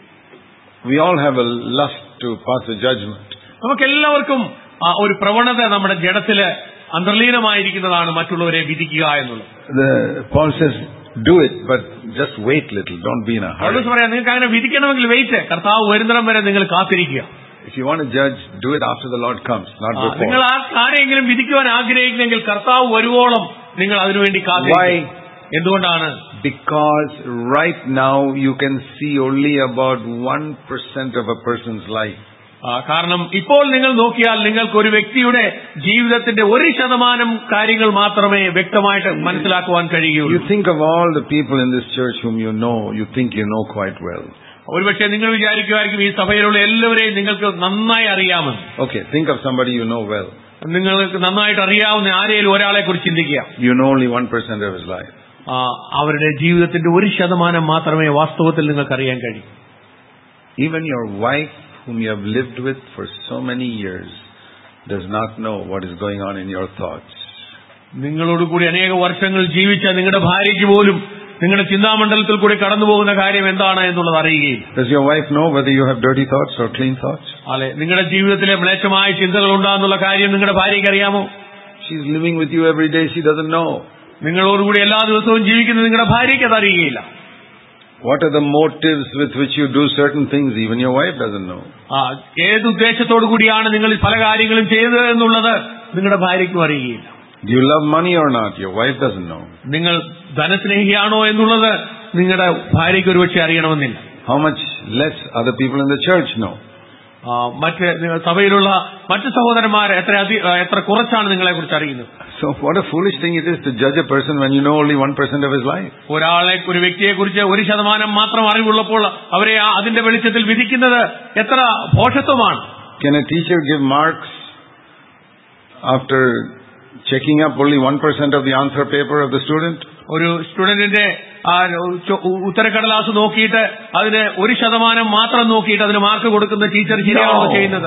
we all have a lust to pass a judgment. നമുക്കെല്ലാവർക്കും ആ ഒരു പ്രവണത നമ്മുടെ ജഡത്തില് അന്തർലീനമായിരിക്കുന്നതാണ് മറ്റുള്ളവരെ വിധിക്കുക എന്നുള്ളത് The, Paul says, do it, but just wait little. Don't be in a hurry. പൗലോസ് പറയാം നിങ്ങൾക്ക് അങ്ങനെ വിധിക്കണമെങ്കിൽ വെയിറ്റ് കർത്താവ് വരുന്നിടം വരെ നിങ്ങൾ കാത്തിരിക്കുക If you want to judge, do it after the Lord comes, not ആ, നിങ്ങൾ before. ആ ആരെങ്കിലും വിധിക്കുവാൻ ആഗ്രഹിക്കുന്നെങ്കിൽ കർത്താവ് വരുവോളം നിങ്ങൾ അതിനുവേണ്ടി കാത്തിരിക്കുക എന്തുകൊണ്ടാണ് Because right now you can see only about 1% of a person's life. ആ, കാരണം ഇപ്പോൾ നിങ്ങൾ നോക്കിയാൽ നിങ്ങൾക്ക് ഒരു വ്യക്തിയുടെ ജീവിതത്തിന്റെ ഒരു ശതമാനം കാര്യങ്ങൾ മാത്രമേ വ്യക്തമായിട്ട് മനസ്സിലാക്കുവാൻ കഴിയുകയുള്ളൂ You think of all the people in this church whom you know, you think you know quite well. ഒരുപക്ഷെ നിങ്ങൾ വിചാരിക്കുമായിരിക്കും ഈ സഭയിലുള്ള എല്ലാവരെയും നിങ്ങൾക്ക് നന്നായി അറിയാമെന്ന് Okay, think of somebody you know well. നിങ്ങൾക്ക് നന്നായിട്ട് അറിയാവുന്ന ആരെയും ഒരാളെ കുറിച്ച് ചിന്തിക്കുക You know only 1% of his life. ആ, അവരുടെ ജീവിതത്തിന്റെ ഒരു ശതമാനം മാത്രമേ വാസ്തവത്തിൽ നിങ്ങൾക്ക് അറിയാൻ കഴിയൂ Even your wife, whom you have lived with for so many years, does not know what is going on in your thoughts. നിങ്ങളോട് കൂടി അനേക വർഷങ്ങൾ ജീവിച്ച നിങ്ങളുടെ ഭാര്യയ്ക്ക് പോലും നിങ്ങളുടെ ചിന്താമണ്ഡലത്തിൽ കൂടി കടന്നു പോകുന്ന കാര്യം എന്താണ് എന്നുള്ളത് അറിയുകയും Does your wife know whether you have dirty thoughts or clean thoughts? അല്ലെ നിങ്ങളുടെ ജീവിതത്തിലെ മ്ലേച്ഛമായ ചിന്തകൾ ഉണ്ടാകുന്നുള്ള കാര്യം നിങ്ങളുടെ ഭാര്യയ്ക്ക് അറിയാമോ She's living with you every day. She doesn't know. നിങ്ങളോടുകൂടി എല്ലാ ദിവസവും ജീവിക്കുന്ന നിങ്ങളുടെ ഭാര്യയ്ക്ക് അത് അറിയുകയില്ല What are the motives with which you do certain things? Even your wife doesn't know. ആ ഏത് ഉദ്ദേശത്തോടു കൂടിയാണ് നിങ്ങൾ ഈ പല കാര്യങ്ങളും ചെയ്തത് എന്നുള്ളത് നിങ്ങളുടെ ഭാര്യയ്ക്കും അറിയുകയില്ല Do you love money or not? Your wife doesn't know. നിങ്ങൾ ധനസ്നേഹിയാണോ എന്നുള്ളത് നിങ്ങളുടെ ഭാര്യയ്ക്ക് ഒരുപക്ഷെ അറിയണമെന്നില്ല How much less other people in the church know? ആ, മറ്റ് നിങ്ങൾ സഭയിലുള്ള മറ്റ് സഹോദരന്മാർ എത്ര അധി ആ, എത്ര കുറച്ചാണ് നിങ്ങളെ കുറിച്ച് അറിയുന്നത് So what a foolish thing it is to judge a person when you know only 1% of his life. ഒരാളെ ഒരു വ്യക്തിയെ കുറിച്ച് ഒരു ശതമാനം മാത്രം അറിവുള്ളപ്പോൾ അവരെ ആ അതിന്റെ വെളിച്ചത്തിൽ വിധിക്കുന്നത് എത്ര ഭോഷത്വമാണ് Can a teacher give marks after checking up only 1% of the answer paper of the student? ഒരു സ്റ്റുഡന്റിന്റെ ആ ചോ- ഉത്തരക്കടലാസ് നോക്കിയിട്ട് അതിന് ഒരു ശതമാനം മാത്രം നോക്കിയിട്ട് അതിന് മാർക്ക് കൊടുക്കുന്ന ടീച്ചർ ശരിയാണോ No. ചെയ്യുന്നത്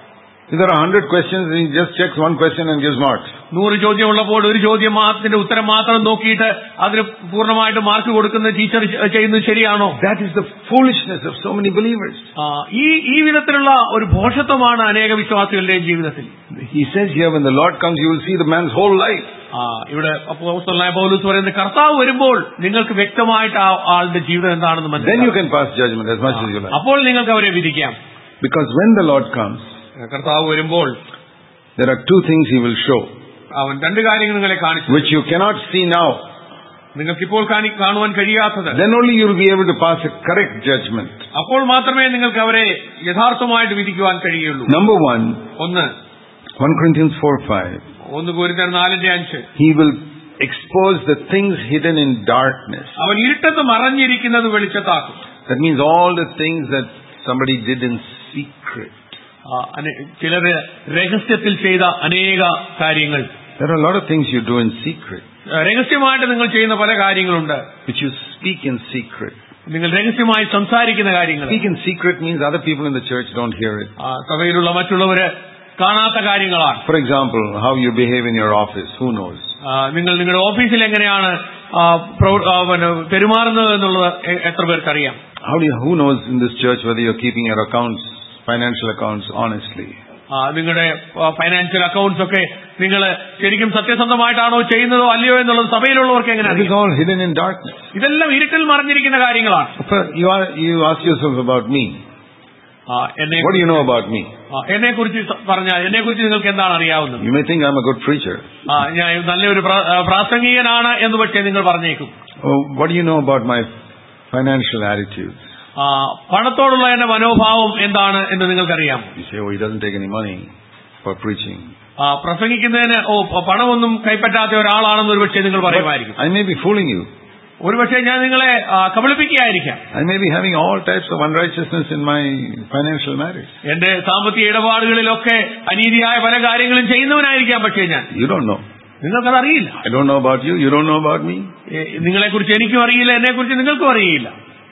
If there are 100 questions and he just checks one question and gives marks. നൂറ് ചോദ്യം ഉള്ളപ്പോൾ ഒരു ചോദ്യം മാത്രത്തിന്റെ ഉത്തരം മാത്രം നോക്കിയിട്ട് അതിന് പൂർണ്ണമായിട്ട് മാർക്ക് കൊടുക്കുന്ന ടീച്ചർ ചെയ്യുന്നത് ശരിയാണോ That is the foolishness of so many believers. ആ, ഈ ഈ വിധത്തിലുള്ള ഒരു ഭോഷത്വമാണ് അനേക വിശ്വാസികളുടെയും ജീവിതത്തിൽ He says here, when the Lord comes, you will see the man's whole life. ആ, ഇവിടെ അപ്പോസ്തലനായ പൗലൂസ് പറയുന്നത് കർത്താവ് വരുമ്പോൾ നിങ്ങൾക്ക് വ്യക്തമായിട്ട് ആ ആളുടെ ജീവിതം എന്താണെന്ന് Then you മനസ്സിലാക്കാം can pass judgment as much as you like. അപ്പോൾ നിങ്ങൾക്ക് അവരെ വിധിക്കാം Because when the Lord comes, കർത്താവ് വരുമ്പോൾ there are two things he will show, അവൻ രണ്ട് കാര്യങ്ങൾ നിങ്ങളെ കാണിച്ചു which you cannot see now. നിങ്ങൾക്കിപ്പോൾ കാണി കാണുവാൻ കഴിയാത്തത് Then only you will be able to pass a correct judgment. അപ്പോൾ മാത്രമേ നിങ്ങൾക്ക് അവരെ യഥാർത്ഥമായിട്ട് വിധിക്കുവാൻ കഴിയുള്ളൂ Number one, ഒന്ന് 1 Corinthians 4 5. ഒന്ന് കോരിത്തർ നാലിന്റെ അഞ്ച് He will expose the things hidden in darkness. അവൻ ഇരുട്ടത്ത് മറഞ്ഞിരിക്കുന്നത് വെളിച്ചത്താക്കും That means all the things that somebody did in secret. ആ, അനെ- ചിലര് രഹസ്യത്തിൽ ചെയ്ത അനേക കാര്യങ്ങൾ There are a lot of things you do in secret, ആ, രഹസ്യമായിട്ട് നിങ്ങൾ ചെയ്യുന്ന പല കാര്യങ്ങളുണ്ട് which you speak in secret. നിങ്ങൾ രഹസ്യമായി സംസാരിക്കുന്ന കാര്യങ്ങൾ Speak in secret means other people in the church don't hear it. ആ, സഭയിലുള്ള മറ്റുള്ളവര് കാണാത്ത കാര്യങ്ങളാണ് For example, how you behave in your office, who knows? ആ, നിങ്ങൾ നിങ്ങളുടെ ഓഫീസിൽ എങ്ങനെയാണ് ആ, പ്രവ- ആ, പിന്നെ പെരുമാറുന്നത് എന്നുള്ളത് എ- എത്ര പേർക്കറിയാം How do you, who knows in this church whether you're keeping your accounts, financial accounts honestly? ആ, നിങ്ങളുടെ ഫൈനാൻഷ്യൽ അക്കൗണ്ട്സ് ഒക്കെ നിങ്ങൾ ശരിക്കും സത്യസന്ധമായിട്ടാണോ ചെയ്യുന്നതോ അല്ലയോ എന്നുള്ളത് സഭയിലുള്ളവർക്ക് എങ്ങനെ That is അറിയാം all hidden in darkness. ഇതെല്ലാം ഇരുട്ടിൽ മറിഞ്ഞിരിക്കുന്ന കാര്യങ്ങളാണ് So you, are, you ask yourself about me. ആ, എന്നെ What do you know about me? എന്നെ കുറിച്ച് പറഞ്ഞാൽ എന്നെ കുറിച്ച് നിങ്ങൾക്ക് എന്താണ് അറിയാവുന്നത് You may think I'm a good preacher. ആ, ഞാൻ നല്ലൊരു പ്ര- ആ, പ്രാസംഗികനാണ് എന്ന് പക്ഷേ നിങ്ങൾ പറഞ്ഞേക്കും Oh, what do you know about my financial attitudes? ആ, പണത്തോടുള്ള എന്റെ മനോഭാവം എന്താണ് എന്ന് നിങ്ങൾക്കറിയാം You say, oh, he doesn't take any money for preaching. ആ, പ്രസംഗിക്കുന്നതിന് ഓ പ- പണമൊന്നും കൈപ്പറ്റാത്ത ഒരാളാണെന്ന് ഒരുപക്ഷെ നിങ്ങൾ പറയുമായിരിക്കും I may be fooling you. ഒരുപക്ഷെ ഞാൻ നിങ്ങളെ ആ, കബളിപ്പിക്കുകയായിരിക്കാം I may be having all types of unrighteousness in my financial matters. എന്റെ സാമ്പത്തിക ഇടപാടുകളിലൊക്കെ അനീതിയായ പല കാര്യങ്ങളും ചെയ്യുന്നവനായിരിക്കാം പക്ഷേ ഞാൻ You don't know. നിങ്ങൾക്കത് അറിയില്ല I don't know about you. You don't know about me. നിങ്ങളെ കുറിച്ച് എനിക്കും അറിയില്ല എന്നെ കുറിച്ച് നിങ്ങൾക്കും അറിയില്ല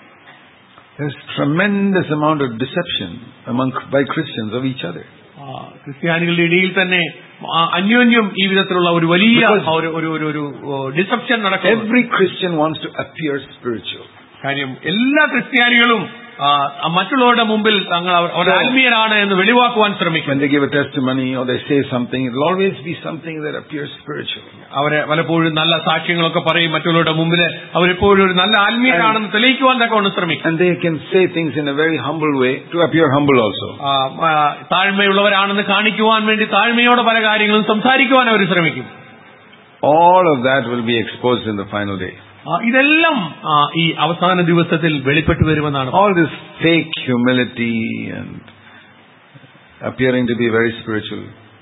There's tremendous amount of deception among by Christians of each other. ആ, ക്രിസ്ത്യാനികളുടെ ഇടയിൽ തന്നെ ആ, അന്യോന്യം ഈ വിധത്തിലുള്ള ഒരു വലിയ Because- ഒരു ഒരു ഒരു ഒരു ഡിസപ്ഷൻ നടക്കും Every Christian wants to appear spiritual. കാര്യം എല്ലാ ക്രിസ്ത്യാനികളും ആ, മറ്റുള്ളവരുടെ മുമ്പിൽ തങ്ങൾ അവർ അവർ ആത്മീയരാണ് എന്ന് വെളിവാക്കുവാൻ ശ്രമിക്കും When they give a testimony or they say something, it'll always be something that appears spiritual. അവരെ പലപ്പോഴും നല്ല സാക്ഷ്യങ്ങളൊക്കെ പറയും മറ്റുള്ളവരുടെ മുമ്പിൽ അവരെപ്പോഴും ഒരു നല്ല ആത്മീയരാണെന്ന് തെളിയിക്കുവാൻ തക്കവണ്ണം ശ്രമിക്കും And they can say things in a very humble way to appear humble also. ആ, ആ, താഴ്മയുള്ളവരാണെന്ന് കാണിക്കുവാൻ വേണ്ടി താഴ്മയോടെ പല കാര്യങ്ങളും സംസാരിക്കുവാൻ അവർ ശ്രമിക്കും All of that will be exposed in the final day. ആ, ഇതെല്ലാം ആ, ഈ അവസാന ദിവസത്തിൽ വെളിപ്പെട്ടു വരുമെന്നാണ് All this fake humility and appearing to be very spiritual,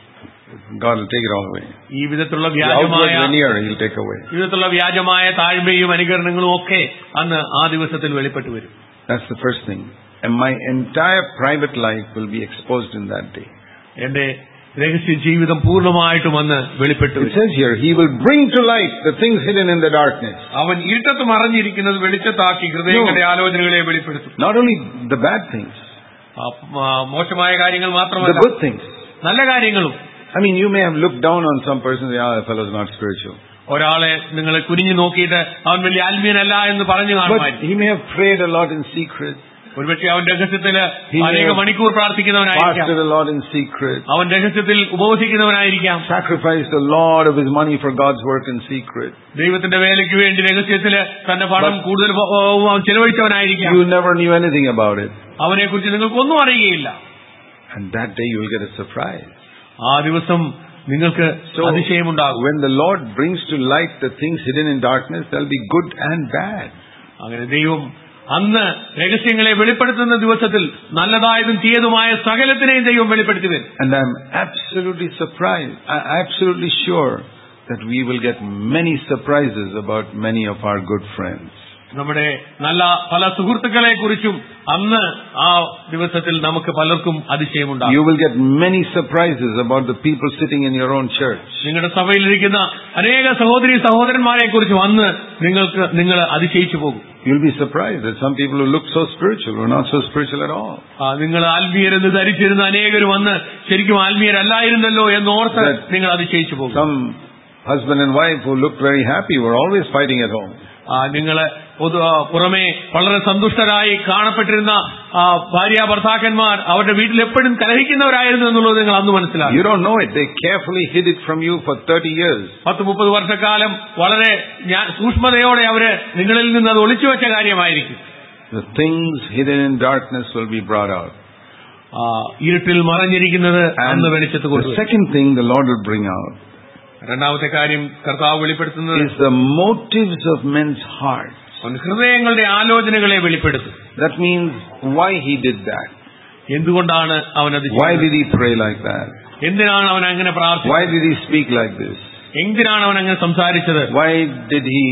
God will take it all away. ഈ വിധത്തിലുള്ള The outward വ്യാജമായ veneer He'll take away. ഈ വിധത്തിലുള്ള വ്യാജമായ താഴ്മയും അനുകരണങ്ങളും ഒക്കെ അന്ന് ആ ദിവസത്തിൽ വെളിപ്പെട്ടു വരും That's the first thing. And my entire private life will be exposed in that day. എന്റെ രഹസ്യ ജീവിതം പൂർണ്ണമായിട്ടും അന്ന് വെളിപ്പെട്ടു It വരും says here, He will bring to light the things hidden in the darkness. അവൻ ഇരുട്ടത്ത് മറഞ്ഞിരിക്കുന്നത് വെളിച്ചത്താക്കി ഹൃദയങ്ങളുടെ ആലോചനകളെ വെളിപ്പെടുത്തും Not only the bad things, ആ, ആ, മോശമായ കാര്യങ്ങൾ the മാത്രമല്ല good things. നല്ല കാര്യങ്ങളും I mean, you may have looked down on some person, yeah, that fellow's not spiritual. ഒരാളെ നിങ്ങൾ കുനിഞ്ഞു നോക്കിയിട്ട് അവൻ വലിയ ആത്മീയനല്ല എന്ന് പറഞ്ഞു But കാണുമായിരിക്കും he may have prayed a lot in secret, ഒരുപക്ഷെ അവൻ രഹസ്യത്തില് He may അനേക have മണിക്കൂർ പ്രാർത്ഥിക്കുന്നവനായിരിക്കാം fasted a lot in secret, അവൻ രഹസ്യത്തിൽ ഉപവസിക്കുന്നവനായിരിക്കാം sacrificed a lot of his money for God's work in secret. ദൈവത്തിന്റെ വേലയ്ക്ക് വേണ്ടി രഹസ്യത്തില് തന്റെ പണം കൂടുതൽ പ- ഓ, അവൻ ചെലവഴിച്ചവനായിരിക്കാം You never knew anything about it. അവനെ കുറിച്ച് നിങ്ങൾക്കൊന്നും അറിയുകയില്ല And that day you will get a surprise. ആ ദിവസം നിങ്ങൾക്ക് So, അതിശയമുണ്ടാകും when the Lord brings to light the things hidden in darkness, there'll be good and bad. അങ്ങനെ ദൈവം അന്ന് രഹസ്യങ്ങളെ വെളിപ്പെടുത്തുന്ന ദിവസത്തിൽ നല്ലതായതും തീയതുമായ സകലത്തിനെയും ദൈവം വെളിപ്പെടുത്തി തരും And I'm absolutely surprised, I- absolutely sure that we will get many surprises about many of our good friends. നമ്മുടെ നല്ല പല സുഹൃത്തുക്കളെ കുറിച്ചും അന്ന് ആ ദിവസത്തിൽ നമുക്ക് പലർക്കും അതിശയമുണ്ടാകും You will get many surprises about the people sitting in your own church. നിങ്ങളുടെ സഭയിലിരിക്കുന്ന അനേക സഹോദരി സഹോദരന്മാരെ കുറിച്ചും അന്ന് നിങ്ങൾക്ക് നിങ്ങൾ അതിശയിച്ചു പോകും You'll be surprised that some people who look so spiritual were not so spiritual at all. ആ, നിങ്ങൾ ആത്മീയരെന്ന് ധരിച്ചിരുന്ന അനേകരും അന്ന് ശരിക്കും ആത്മീയരല്ലായിരുന്നല്ലോ എന്നോർത്ത് That- നിങ്ങൾ അതിശയിച്ചു പോകും Some husband and wife who looked very happy were always fighting at home. ആ, നിങ്ങള് പൊതു ആ, പുറമേ വളരെ സന്തുഷ്ടരായി കാണപ്പെട്ടിരുന്ന ആ, ഭാര്യ ഭർത്താക്കന്മാർ അവരുടെ വീട്ടിൽ എപ്പോഴും കലഹിക്കുന്നവരായിരുന്നു എന്നുള്ളത് നിങ്ങൾ അന്ന് മനസ്സിലാക്കി You don't know it. They carefully hid it from you for 30 years. പത്ത് മുപ്പത് വർഷക്കാലം വളരെ ഞാൻ സൂക്ഷ്മതയോടെ അവര് നിങ്ങളിൽ നിന്ന് അത് ഒളിച്ചു വെച്ച കാര്യമായിരിക്കും The things hidden in darkness will be brought out. ആ, ഇരുട്ടിൽ മറഞ്ഞിരിക്കുന്നത് And അന്ന് വെളിച്ചത്ത് the കൊണ്ടുവരും second thing the Lord will bring out രണ്ടാമത്തെ കാര്യം കർത്താവ് വെളിപ്പെടുത്തുന്നത് is the motives of men's hearts. അവൻ ഹൃദയങ്ങളുടെ ആലോചനകളെ വെളിപ്പെടുത്തും That means why he did that. എന്തുകൊണ്ടാണ് അവൻ അത് Why ചെയ്തത്? did he pray like that? എന്തിനാണ് അവൻ അങ്ങനെ പ്രാർത്ഥിച്ചത് Why did he speak like this? എന്തിനാണ് അവൻ അങ്ങനെ സംസാരിച്ചത് Why did he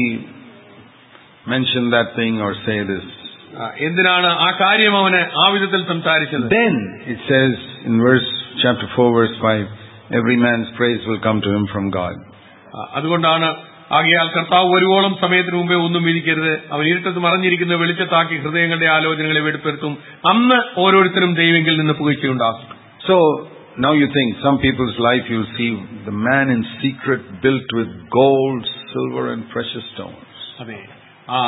mention that thing or say this? ആ, എന്തിനാണ് ആ കാര്യം അവന് ആ വിധത്തിൽ സംസാരിച്ചത് Then it says in verse chapter 4 verse 5, every man's praise will come to him from God. ആ, അതുകൊണ്ടാണ് ആകയാൽ കർത്താവ് വരുവോളം സമയത്തിന് മുമ്പേ ഒന്നും വിധിക്കരുത് അവൻ ഇരുട്ടത്ത് മറഞ്ഞിരിക്കുന്ന വെളിച്ചത്താക്കി ഹൃദയങ്ങളുടെ ആലോചനകളെ വെളിപ്പെടുത്തും അന്ന് ഓരോരുത്തരും ദൈവങ്കിൽ നിന്ന് പുകഴ്ചയുണ്ടാകും So now you think some people's life you'll see the man in secret built with gold, silver and precious stones. അതെ ആ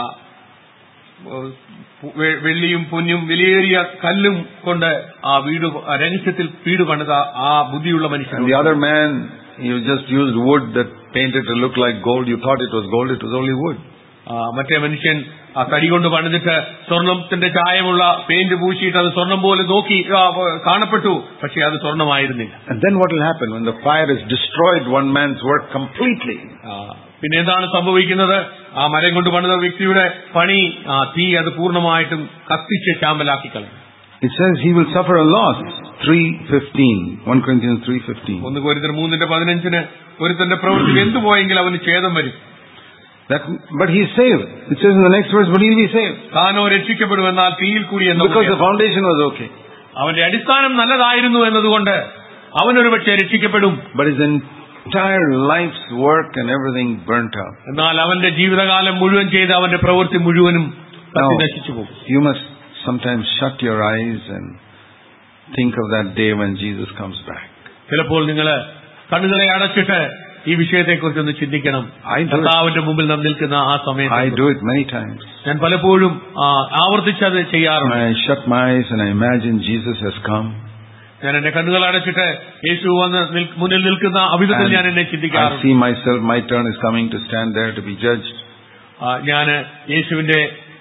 ഓ, വെ- വെള്ളിയും പൊന്നും വിലയേറിയ കല്ലും കൊണ്ട് ആ വീട് ആ രഹസ്യത്തിൽ വീട് പണിത ആ ബുദ്ധിയുള്ള And മനുഷ്യൻ the other man, you just used wood that painted to look like gold. You thought it was gold, it was only wood. ആ, മറ്റേ മനുഷ്യൻ ആ തടി കൊണ്ട് പണിതിട്ട് സ്വർണത്തിന്റെ ചായമുള്ള പെയിന്റ് പൂശിയിട്ട് അത് സ്വർണം പോലെ നോക്കി ആ, കാണപ്പെട്ടു പക്ഷെ അത് സ്വർണമായിരുന്നില്ല And then what will happen when the fire has destroyed one man's work completely? ആ, പിന്നെ എന്താണ് സംഭവിക്കുന്നത് ആ മരം കൊണ്ട് പണിത വ്യക്തിയുടെ പണി ആ തീ അത് പൂർണ്ണമായിട്ടും കത്തിച്ച് ചാമ്പലാക്കി കളയും It says he will suffer a loss. 3.15. 1 Corinthians 3.15. ഒന്ന് കോരിത്തർ മൂന്നിന്റെ പതിനഞ്ചിന് ഒരുത്തന്റെ പ്രവൃത്തി എന്തുപോയെങ്കിൽ അവന് ഛേദം വരും That, but he's saved. It says in the next verse, but he'll be saved. താനോ രക്ഷിക്കപ്പെടുമെന്നാൽ തീയിൽ കൂടി എന്ന് Because the foundation was okay. അവന്റെ അടിസ്ഥാനം നല്ലതായിരുന്നു എന്നതുകൊണ്ട് അവനൊരു പക്ഷേ രക്ഷിക്കപ്പെടും But his entire life's work and everything burnt out. എന്നാൽ അവന്റെ ജീവിതകാലം മുഴുവൻ ചെയ്ത് അവന്റെ പ്രവൃത്തി മുഴുവനും കത്തി Now, നശിച്ചു പോകും you must sometimes shut your eyes and think of that day when Jesus comes back. ചിലപ്പോൾ നിങ്ങൾ കണ്ണുകളെ അടച്ചിട്ട് ഈ വിഷയത്തെക്കുറിച്ചൊന്ന് ചിന്തിക്കണം I do it. കർത്താവിന്റെ മുമ്പിൽ നാം നിൽക്കുന്ന ആ I സമയത്ത് do it many times. ഞാൻ പലപ്പോഴും ആ, ആവർത്തിച്ചത് ചെയ്യാറുണ്ട് I shut my eyes and I imagine Jesus has come. ഞാൻ എന്റെ കണ്ണുകൾ അടച്ചിട്ട് യേശു വന്ന് നിൽ- മുന്നിൽ നിൽക്കുന്ന അവിധത്തിൽ ഞാൻ എന്നെ I ചിന്തിക്കാറുണ്ട് see myself, my turn is coming to stand there to be judged. ഞാൻ യേശുവിന്റെ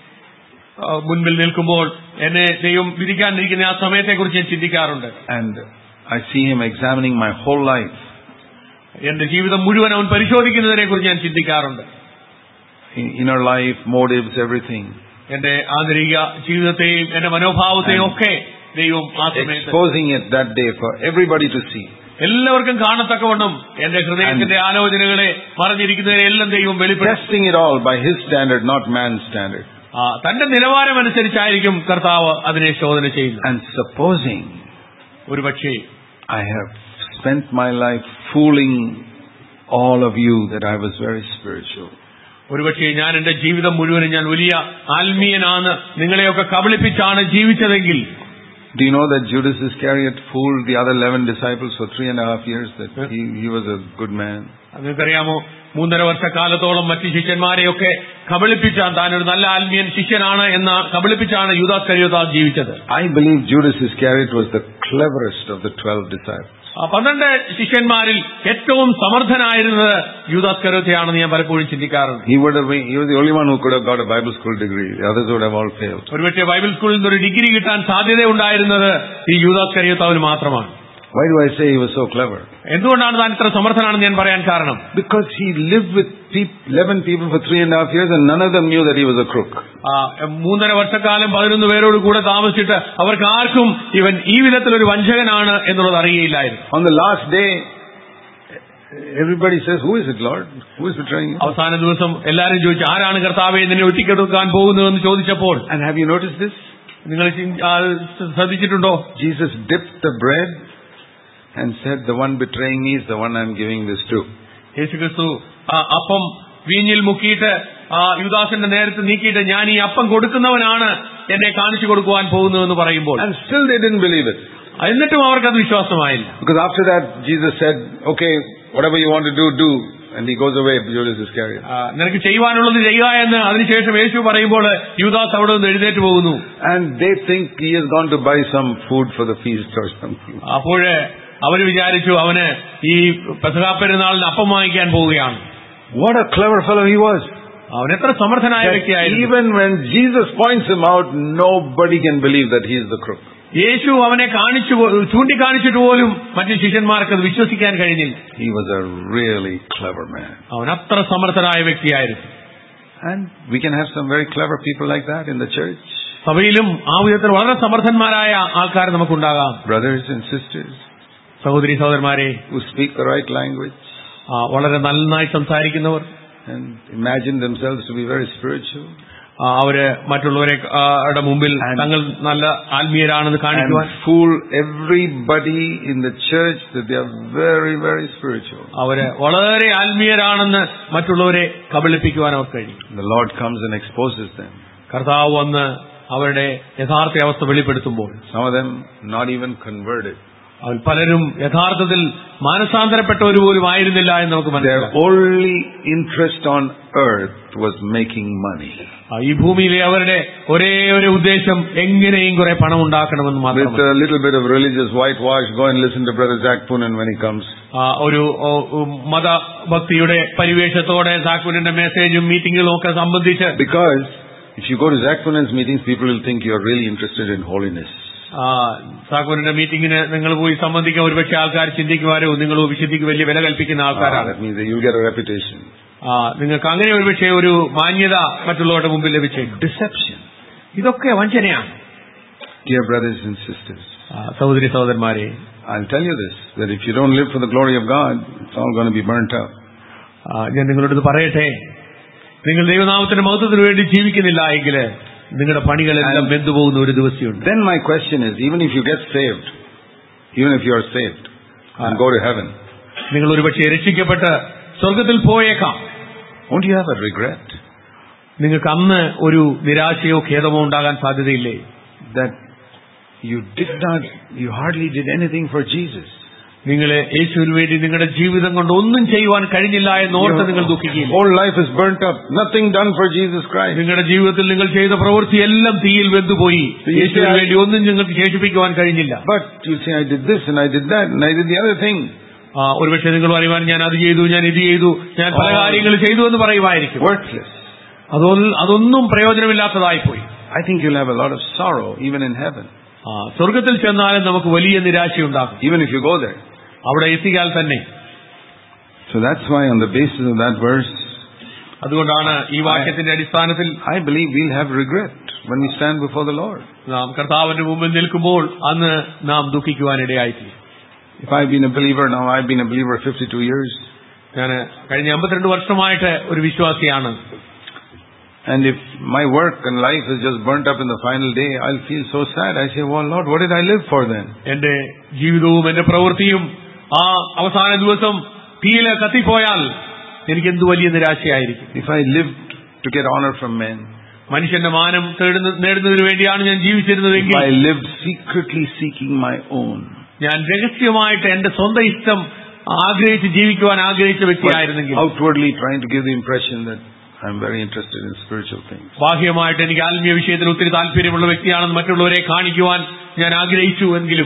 ആ, മുൻപിൽ നിൽക്കുമ്പോൾ എന്നെ ദൈവം വിധിക്കാനിരിക്കുന്ന ആ സമയത്തെക്കുറിച്ച് ഞാൻ ചിന്തിക്കാറുണ്ട് And I see him examining my whole life. എന്റെ ജീവിതം മുഴുവൻ അവൻ പരിശോധിക്കുന്നതിനെ കുറിച്ച് ഞാൻ ചിന്തിക്കാറുണ്ട് In- Inner life, motives, everything. എന്റെ ആന്തരിക ജീവിതത്തെയും എന്റെ മനോഭാവത്തെയും ഒക്കെ ദൈവം ആ സമയത്ത് Exposing it that day for everybody to see. എല്ലാവർക്കും കാണത്തക്കവണ്ണം എന്റെ ഹൃദയത്തിന്റെ ആലോചനകളെ മറഞ്ഞിരിക്കുന്നതിനെ എല്ലാം ദൈവം വെളിപ്പെടുത്തി Testing it all by his standard, not man's standard. ആ, തന്റെ നിലവാരം അനുസരിച്ചായിരിക്കും കർത്താവ് അതിനെ ശോധന ചെയ്യുന്നത് And supposing ഒരു പക്ഷേ I have spent my life fooling all of you that I was very spiritual. ഒരുപക്ഷെ ഞാൻ എന്റെ ജീവിതം മുഴുവനും ഞാൻ വലിയ ആത്മീയനാണ് നിങ്ങളെയൊക്കെ കബളിപ്പിച്ചാണ് ജീവിച്ചതെങ്കിൽ Do you know that Judas Iscariot fooled the other 11 disciples for three and a half years that he, he was a good man? അത് നിങ്ങൾക്കറിയാമോ മൂന്നര വർഷക്കാലത്തോളം മറ്റ് ശിഷ്യന്മാരെയൊക്കെ കബളിപ്പിച്ചാണ് താൻ ഒരു നല്ല ആത്മീയൻ ശിഷ്യനാണ് എന്ന് കബളിപ്പിച്ചാണ് യൂദാസ് കരിയോദാസ് ജീവിച്ചത് I believe Judas Iscariot was the cleverest of the 12 disciples. ആ പന്ത്രണ്ട് ശിഷ്യന്മാരിൽ ഏറ്റവും സമർത്ഥനായിരുന്നത് യൂദാസ് കരോത്തയാണെന്ന് ഞാൻ പലപ്പോഴും ചിന്തിക്കാറുണ്ട് He would have been, he was the only one who could have got a Bible school degree. The others would have all failed. ഒരുപക്ഷെ ബൈബിൾ സ്കൂളിൽ നിന്ന് ഒരു ഡിഗ്രി കിട്ടാൻ സാധ്യതയുണ്ടായിരുന്നത് ഈ യൂദാസ് കരിയോത്താവിന് മാത്രമാണ് Why do I say he was so clever? എന്തുകൊണ്ടാണ് താൻ ഇത്ര സമർത്ഥനാണെന്ന് ഞാൻ പറയാൻ കാരണം Because he lived with peop 11 people for three and a half years and none of them knew that he was a crook. ആ, മൂന്നര വർഷക്കാലം പതിനൊന്ന് പേരോട് കൂടെ താമസിച്ചിട്ട് അവർക്ക് ആർക്കും ഇവൻ ഈ വിധത്തിലൊരു വഞ്ചകനാണ് എന്നുള്ളത് അറിയുകയില്ലായിരുന്നു On the last day, everybody says, who is it, Lord? Who is betraying you? അവസാന ദിവസം എല്ലാവരും ചോദിച്ചു ആരാണ് കർത്താവെ നിന്നെ ഒറ്റിക്കെടുക്കാൻ പോകുന്നതെന്ന് ചോദിച്ചപ്പോൾ And have you noticed this? നിങ്ങൾ ചിൻ- ആ, ശ്രദ്ധിച്ചിട്ടുണ്ടോ Jesus dipped the bread and said, the one betraying me is the one I'm giving this to. യേശുക്രിസ്തു ആ അപ്പം വീഞ്ഞിൽ മുക്കിയിട്ട് ആ യുദാസിന്റെ നേരത്ത് നീക്കിയിട്ട് ഞാൻ ഈ അപ്പം കൊടുക്കുന്നവനാണ് എന്നെ കാണിച്ചു കൊടുക്കുവാൻ പോകുന്നതെന്ന് പറയുമ്പോൾ And still they didn't believe it. എന്നിട്ടും അവർക്കത് വിശ്വാസമായില്ല Because after that, Jesus said, okay, whatever you want to do, do. And he goes away, Judas Iscariot. ആ, നിനക്ക് ചെയ്യുവാനുള്ളത് ചെയ്യുക എന്ന് അതിനുശേഷം യേശു പറയുമ്പോൾ യുദാസ് അവിടെ നിന്ന് എഴുന്നേറ്റ് പോകുന്നു And they think he has gone to buy some food for the feast or something. അപ്പോഴ് അവര് വിചാരിച്ചു അവന് ഈ പെസഹാ പെരുന്നാളിന് അപ്പം വാങ്ങിക്കാൻ പോവുകയാണ് What a clever fellow he was. അവൻ എത്ര സമർത്ഥനായ That വ്യക്തിയായിരുന്നു even when Jesus points him out, nobody can believe that he is the crook. യേശു അവനെ കാണിച്ചു പോ- ചൂണ്ടിക്കാണിച്ചിട്ട് പോലും മറ്റു ശിഷ്യന്മാർക്ക് അത് വിശ്വസിക്കാൻ കഴിഞ്ഞില്ല He was a really clever man. അവൻ അത്ര സമർത്ഥനായ വ്യക്തിയായിരുന്നു And we can have some very clever people like that in the church. സഭയിലും ആ വിധത്തിൽ വളരെ സമർത്ഥന്മാരായ ആൾക്കാർ നമുക്കുണ്ടാകാം Brothers and sisters സഹോദരി സഹോദരന്മാരെ who speak the right language ആ, വളരെ നന്നായി സംസാരിക്കുന്നവർ and imagine themselves to be very spiritual. ആ, അവര് മറ്റുള്ളവരെ ആ, ടെ മുമ്പിൽ And- തങ്ങൾ നല്ല ആത്മീയരാണെന്ന് കാണിക്കുവാൻ And fool everybody in the church that they are very, very spiritual. അവര് വളരെ ആത്മീയരാണെന്ന് മറ്റുള്ളവരെ കബളിപ്പിക്കുവാൻ അവർക്ക് കഴിയും The Lord comes and exposes them. കർത്താവ് വന്ന് അവരുടെ യഥാർത്ഥ അവസ്ഥ വെളിപ്പെടുത്തുമ്പോൾ Some of them not even converted. അവൻ പലരും യഥാർത്ഥത്തിൽ മാനസാന്തരപ്പെട്ടവർ പോലും ആയിരുന്നില്ല എന്ന് നമുക്ക് Their മനസ്സിലാക്കാം only interest on earth was making money. ആ, ഈ ഭൂമിയിലെ അവരുടെ ഒരേ ഒരു ഉദ്ദേശം എങ്ങനെയും കുറെ പണം ഉണ്ടാക്കണമെന്ന് With മാത്രമാണ് a little bit of religious whitewash, go and listen to Brother Zach Poonen when he comes. ആ, ഒരു ഓ, ഉം, മതഭക്തിയുടെ പരിവേഷത്തോടെ സാക്കുവിന്റെ മെസ്സേജും മീറ്റിങ്ങുകളും ഒക്കെ സംബന്ധിച്ച് Because if you go to Zach Poonen's meetings, people will think you are really interested in holiness. ആ, സാക്കുവിന്റെ മീറ്റിങ്ങിന് നിങ്ങൾ പോയി സംബന്ധിക്കാൻ ഒരുപക്ഷെ ആൾക്കാർ ചിന്തിക്കുവാരോ നിങ്ങൾ വിശുദ്ധിക്ക് വലിയ വില കൽപ്പിക്കുന്ന Ah, ആൾക്കാരാണ് that means that you'll get a reputation. ആ, നിങ്ങൾക്ക് അങ്ങനെ ഒരുപക്ഷെ ഒരു മാന്യത മറ്റുള്ളവരുടെ മുമ്പിൽ ലഭിച്ചേക്കും Deception. ഇതൊക്കെ വഞ്ചനയാണ് Dear brothers and sisters, ആ, സഹോദരി സഹോദരന്മാരെ I'll tell you this, that if you don't live for the glory of God, it's all going to be burnt up. ആ, ഞാൻ നിങ്ങളോട് ഇത് പറയട്ടെ നിങ്ങൾ ദൈവനാമത്തിന്റെ മഹത്വത്തിന് വേണ്ടി ജീവിക്കുന്നില്ല എങ്കിൽ നിങ്ങളുടെ പണികളെല്ലാം വെന്തുപോകുന്ന ഒരു ദിവസമുണ്ട് Then my question is, even if you get saved, even if you are saved and go to heaven, നിങ്ങൾ ഒരുപക്ഷെ രക്ഷിക്കപ്പെട്ട് സ്വർഗത്തിൽ പോയേക്കാം won't you have a regret നിങ്ങൾക്ക് അന്ന് ഒരു നിരാശയോ ഖേദമോ ഉണ്ടാകാൻ സാധ്യതയില്ലേ that you did not, you hardly did anything for Jesus? നിങ്ങൾ യേശുവിന് വേണ്ടി നിങ്ങളുടെ ജീവിതം കൊണ്ട് ഒന്നും ചെയ്യുവാൻ കഴിഞ്ഞില്ല എന്നോർത്ത് നിങ്ങൾ Your ദുഃഖിക്കില്ല whole life is burnt up. Nothing done for Jesus Christ. നിങ്ങളുടെ ജീവിതത്തിൽ നിങ്ങൾ ചെയ്ത പ്രവൃത്തി എല്ലാം തീയിൽ വെന്തുപോയി യേശുവിന് വേണ്ടി ഒന്നും നിങ്ങൾക്ക് ശേഷിപ്പിക്കുവാൻ കഴിഞ്ഞില്ല But you say, I did this and I did that and I did the other thing. ആ, ഒരുപക്ഷെ നിങ്ങൾ പറയുവാൻ ഞാൻ അത് ചെയ്തു ഞാൻ ഇത് ചെയ്തു ഞാൻ പല Oh. കാര്യങ്ങൾ ചെയ്തു എന്ന് പറയുമായിരിക്കും Worthless. അതൊന്നും അതൊന്നും പ്രയോജനമില്ലാത്തതായി പോയി I think you'll have a lot of sorrow even in heaven. ആ, സ്വർഗത്തിൽ ചെന്നാലും നമുക്ക് വലിയ നിരാശയുണ്ടാകും Even if you go there. അവിടെ എത്തിയാൽ തന്നെ So that's why on the basis of that verse, അതുകൊണ്ടാണ് ഈ വാക്യത്തിന്റെ അടിസ്ഥാനത്തിൽ I believe we'll have regret when we stand before the Lord. നാം കർത്താവിന്റെ മുമ്പിൽ നിൽക്കുമ്പോൾ അന്ന് നാം ദുഃഖിക്കുവാനിടയായിത്തീരും If I've been a believer now, I've been a believer 52 years. ഞാൻ കഴിഞ്ഞ അമ്പത്തിരണ്ട് വർഷമായിട്ട് ഒരു വിശ്വാസിയാണ് And if my work and life is just burnt up in the final day, I'll feel so sad. I say, well, Lord, what did I live for then? എന്റെ ജീവിതവും എന്റെ പ്രവൃത്തിയും ആ അവസാന ദിവസം തീയില് കത്തിപ്പോയാൽ എനിക്ക് എന്ത് വലിയ നിരാശയായിരിക്കും If I lived to get honor from men, മനുഷ്യന്റെ മാനം തേടുന്ന- നേടുന്നതിന് വേണ്ടിയാണ് ഞാൻ ജീവിച്ചിരുന്നതെങ്കിൽ if I lived secretly seeking my own, ഞാൻ രഹസ്യമായിട്ട് എന്റെ സ്വന്തം ഇഷ്ടം ആഗ്രഹിച്ച് ജീവിക്കുവാൻ ആഗ്രഹിച്ച but വ്യക്തിയായിരുന്നെങ്കിൽ outwardly trying to give the impression that I'm very interested in spiritual things. ബാഹ്യമായിട്ട് എനിക്ക് ആത്മീയ വിഷയത്തിൽ ഒത്തിരി താല്പര്യമുള്ള വ്യക്തിയാണെന്ന് മറ്റുള്ളവരെ കാണിക്കുവാൻ ഞാൻ ആഗ്രഹിച്ചു എങ്കിലും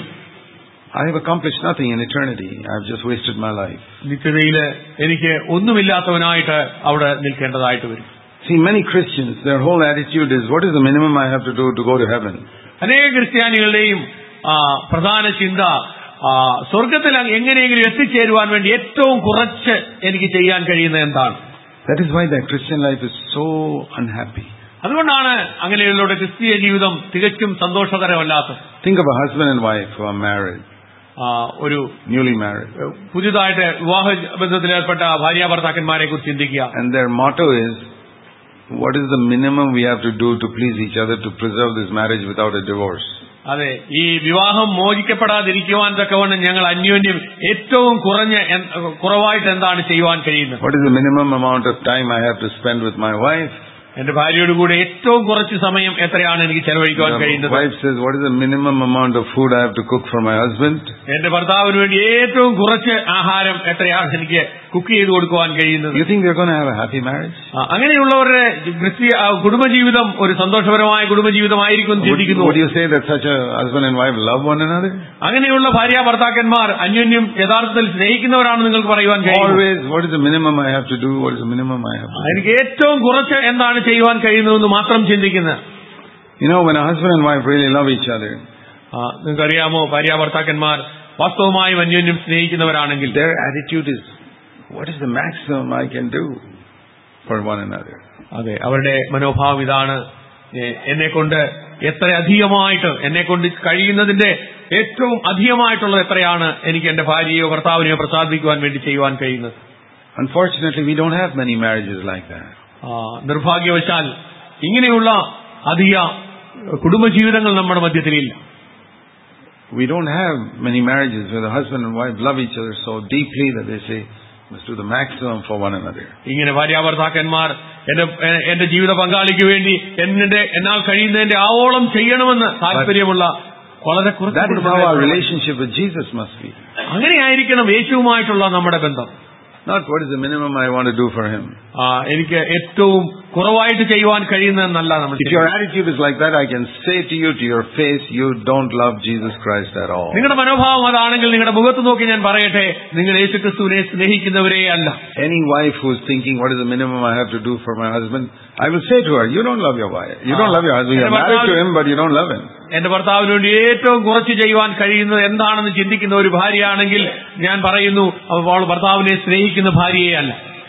I have accomplished nothing in eternity. I've just wasted my life. നിത്യതയിൽ എനിക്ക് ഒന്നുമില്ലാത്തവനായിട്ട് അവിടെ നിൽക്കേണ്ടതായിട്ട് വരും See, many Christians, their whole attitude is, what is the minimum I have to do to go to heaven? അനേക ക്രിസ്ത്യാനികളുടെയും ആ, പ്രധാന ചിന്ത ആ, സ്വർഗത്തിൽ അങ്ങ് എങ്ങനെയെങ്കിലും എത്തിച്ചേരുവാൻ വേണ്ടി ഏറ്റവും കുറച്ച് എനിക്ക് ചെയ്യാൻ കഴിയുന്നത് എന്താണ് That is why their Christian life is so unhappy. അതുകൊണ്ടാണ് അങ്ങനെയുള്ള ക്രിസ്തീയ ജീവിതം തികച്ചും സന്തോഷകരമല്ലാത്തത് Think of a husband and wife who are married, ആ, ഒരു newly married, ഏഹ്, പുതിയതായിട്ട് വിവാഹ ബന്ധത്തിലേർപ്പെട്ട ഭാര്യ ഭർത്താക്കന്മാരെ കുറിച്ച് ചിന്തിക്കുക and their motto is, what is the minimum we have to do to please each other to preserve this marriage without a divorce? അതെ ഈ വിവാഹം മോചിക്കപ്പെടാതിരിക്കുവാൻ തക്കവണ്ണം ഞങ്ങൾ അന്യോന്യം ഏറ്റവും കുറഞ്ഞ എൻ- കുറവായിട്ട് എന്താണ് ചെയ്യുവാൻ കഴിയുന്നത് What is the minimum amount of time I have to spend with my wife? എന്റെ ഭാര്യയോട് കൂടെ ഏറ്റവും കുറച്ച് സമയം എത്രയാണ് എനിക്ക് ചെലവഴിക്കുവാൻ The കഴിയുന്നത് wife says, what is the minimum amount of food I have to cook for my husband? എന്റെ ഭർത്താവിന് വേണ്ടി ഏറ്റവും കുറച്ച് ആഹാരം എത്രയാണ് എനിക്ക് കുക്ക് ചെയ്ത് കൊടുക്കുവാൻ കഴിയുന്നത് You think they're going to have a happy marriage? ആ, അങ്ങനെയുള്ളവരുടെ ക്രിസ്തീയ ആ, കുടുംബജീവിതം ഒരു സന്തോഷപരമായ കുടുംബജീവിതമായിരിക്കും എന്ന് Would, ചിന്തിക്കുന്നു would you say that such a husband and wife love one another? അങ്ങനെയുള്ള ഭാര്യ ഭർത്താക്കന്മാർ അന്യോന്യം യഥാർത്ഥത്തിൽ സ്നേഹിക്കുന്നവരാണെന്ന് നിങ്ങൾക്ക് പറയുവാൻ കഴിയും Always, what is the minimum I have to do? What is the minimum I have to do? എനിക്ക് ഏറ്റവും കുറച്ച് എന്താണ് ചെയ്യുവാൻ കഴിയുന്നതെന്ന് മാത്രം ചിന്തിക്കുന്നത് You know, when a husband and wife really love each other, ആ, നിങ്ങൾക്കറിയാമോ ഭാര്യ ഭർത്താക്കന്മാർ വാസ്തവമായും അന്യോന്യം സ്നേഹിക്കുന്നവരാണെങ്കിൽ their attitude is, what is the maximum I can do for one another? അതെ അവരുടെ മനോഭാവം ഇതാണ് എന്നെ കൊണ്ട് എത്ര അധികമായിട്ട് എന്നെ കൊണ്ട് കഴിയുന്നതിന്റെ ഏറ്റവും അധികമായിട്ടുള്ളത് എത്രയാണ് എനിക്ക് എന്റെ ഭാര്യയോ ഭർത്താവിനെയോ പ്രസാദിക്കുവാൻ വേണ്ടി ചെയ്യുവാൻ കഴിയുന്നത് Unfortunately, we don't have many marriages like that. ആ, നിർഭാഗ്യവശാൽ ഇങ്ങനെയുള്ള അധിക കുടുംബജീവിതങ്ങൾ നമ്മുടെ മധ്യത്തിലില്ല We don't have many marriages where the husband and wife love each other so deeply that they say, must do the maximum for one another. ഇങ്ങനെ ഭാര്യാഭർത്താക്കന്മാർ എന്റെ എ- എന്റെ ജീവിത പങ്കാളിക്ക് വേണ്ടി എന്നെ എന്നാൽ കഴിയുന്നതിന്റെ ആവോളം ചെയ്യണമെന്ന് താല്പര്യമുള്ള വളരെ കുറച്ച് That is how our കുടുംബങ്ങൾ relationship with Jesus must be. അങ്ങനെയായിരിക്കണം യേശുവുമായിട്ടുള്ള നമ്മുടെ ബന്ധം Not what is the minimum I want to do for him. ആ, എനിക്ക് ഏറ്റവും കുറവായിട്ട് ചെയ്യുവാൻ കഴിയുന്നതെന്നല്ല നമ്മൾ If your ചെയ്യുന്നത്. attitude is like that, I can say to you to your face, you don't love Jesus Christ at all. നിങ്ങളുടെ മനോഭാവം അതാണെങ്കിൽ നിങ്ങളുടെ മുഖത്ത് നോക്കി ഞാൻ പറയട്ടെ നിങ്ങൾ യേശുക്രിസ്തുവിനെ സ്നേഹിക്കുന്നവരേ അല്ല Any wife who's thinking, what is the minimum I have to do for my husband? I will say to her, you don't love your wife. You don't Ah. love your husband. You're And married about- to him, but you don't love him. എന്റെ ഭർത്താവിന് വേണ്ടി ഏറ്റവും കുറച്ച് ചെയ്യുവാൻ കഴിയുന്നത് എന്താണെന്ന് ചിന്തിക്കുന്ന ഒരു ഭാര്യയാണെങ്കിൽ ഞാൻ പറയുന്നു അവൾ ഭർത്താവിനെ സ്നേഹിക്കുന്ന ഭാര്യയെ അല്ല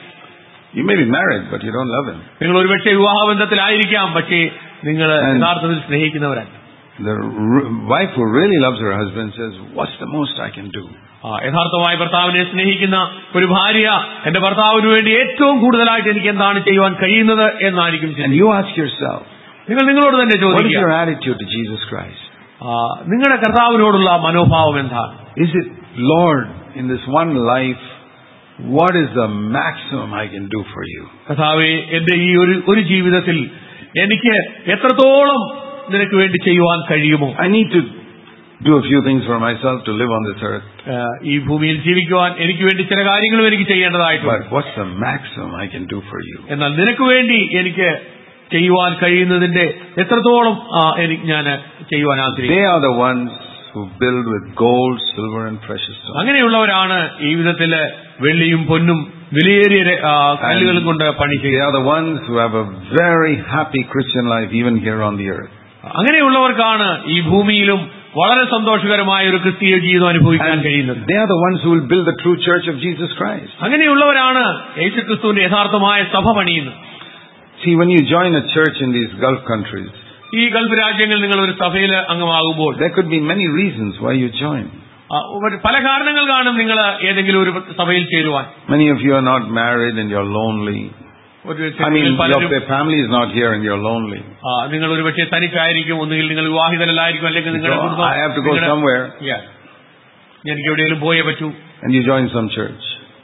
You may be married, but you don't love him. നിങ്ങൾ ഒരുപക്ഷെ വിവാഹബന്ധത്തിലായിരിക്കാം പക്ഷേ നിങ്ങൾ And- യഥാർത്ഥത്തിൽ സ്നേഹിക്കുന്നവരല്ല The r- wife who really loves her husband says, what's the most I can do? ആ, യഥാർത്ഥമായി ഭർത്താവിനെ സ്നേഹിക്കുന്ന ഒരു ഭാര്യ എന്റെ ഭർത്താവിന് വേണ്ടി ഏറ്റവും കൂടുതലായിട്ട് എനിക്ക് എന്താണ് ചെയ്യുവാൻ കഴിയുന്നത് എന്നായിരിക്കും And ചിന്തിക്കുക. you ask yourself, നിങ്ങൾ നിങ്ങളോട് തന്നെ what is ചോദിക്കുക your attitude to Jesus Christ? ആ, നിങ്ങളുടെ കർത്താവിനോടുള്ള മനോഭാവം എന്താണ് Is it, Lord, in this one life, what is the maximum I can do for you? കർത്താവെ എന്റെ ഈ ഒരു ഒരു ജീവിതത്തിൽ എനിക്ക് എത്രത്തോളം നിനക്ക് വേണ്ടി ചെയ്യുവാൻ കഴിയുമോ I need to do a few things for myself to live on this earth. ആ, ഈ ഭൂമിയിൽ ജീവിക്കുവാൻ എനിക്ക് വേണ്ടി ചില കാര്യങ്ങളും എനിക്ക് ചെയ്യേണ്ടതായിട്ടുണ്ട് But what's the maximum I can do for you? എന്നാൽ നിനക്ക് വേണ്ടി എനിക്ക് ചെയ്യുവാൻ കഴിയുന്നതിന്റെ എത്രത്തോളം ആ, എനിക്ക് ഞാൻ ചെയ്യുവാൻ ആഗ്രഹിക്കുന്നു They are the ones who build with gold, silver, and precious stones. അങ്ങനെയുള്ളവരാണ് ഈ വിധത്തില് വെള്ളിയും പൊന്നും വിലയേറിയ ആ, കല്ലുകളും കൊണ്ട് പണി They ചെയ്യുക are the ones who have a very happy Christian life even here on the earth. അങ്ങനെയുള്ളവർക്കാണ് ഈ ഭൂമിയിലും വളരെ സന്തോഷകരമായ ഒരു ക്രിസ്തീയ ജീവിതം അനുഭവിക്കാൻ കഴിയുന്നത് They are the ones who will build the true church of Jesus Christ. അങ്ങനെയുള്ളവരാണ് യേശുക്രിസ്തുവിന്റെ യഥാർത്ഥമായ സഭ പണിയുന്നത് See, when you join a church in these Gulf countries, ഈ ഗൾഫ് രാജ്യങ്ങളിൽ നിങ്ങൾ ഒരു സഭയിൽ അംഗമാകുമ്പോൾ there could be many reasons why you join. ആ, ഒരു- പല കാരണങ്ങൾ കാണും നിങ്ങൾ ഏതെങ്കിലും ഒരു സഭയിൽ ചേരുവാൻ Many of you are not married and you're lonely. ഒരു I mean, പലരും your family is not here and you're lonely. ആ, നിങ്ങൾ ഒരു പക്ഷേ തനിച്ചായിരിക്കും ഒന്നുകിൽ നിങ്ങൾ വിവാഹിതരല്ലായിരിക്കും അല്ലെങ്കിൽ നിങ്ങളുടെ So, കുടുംബം I have to go നിങ്ങളുടെ- somewhere Yeah. എനിക്ക് എവിടെയെങ്കിലും പോയേ പറ്റൂ and you join some church.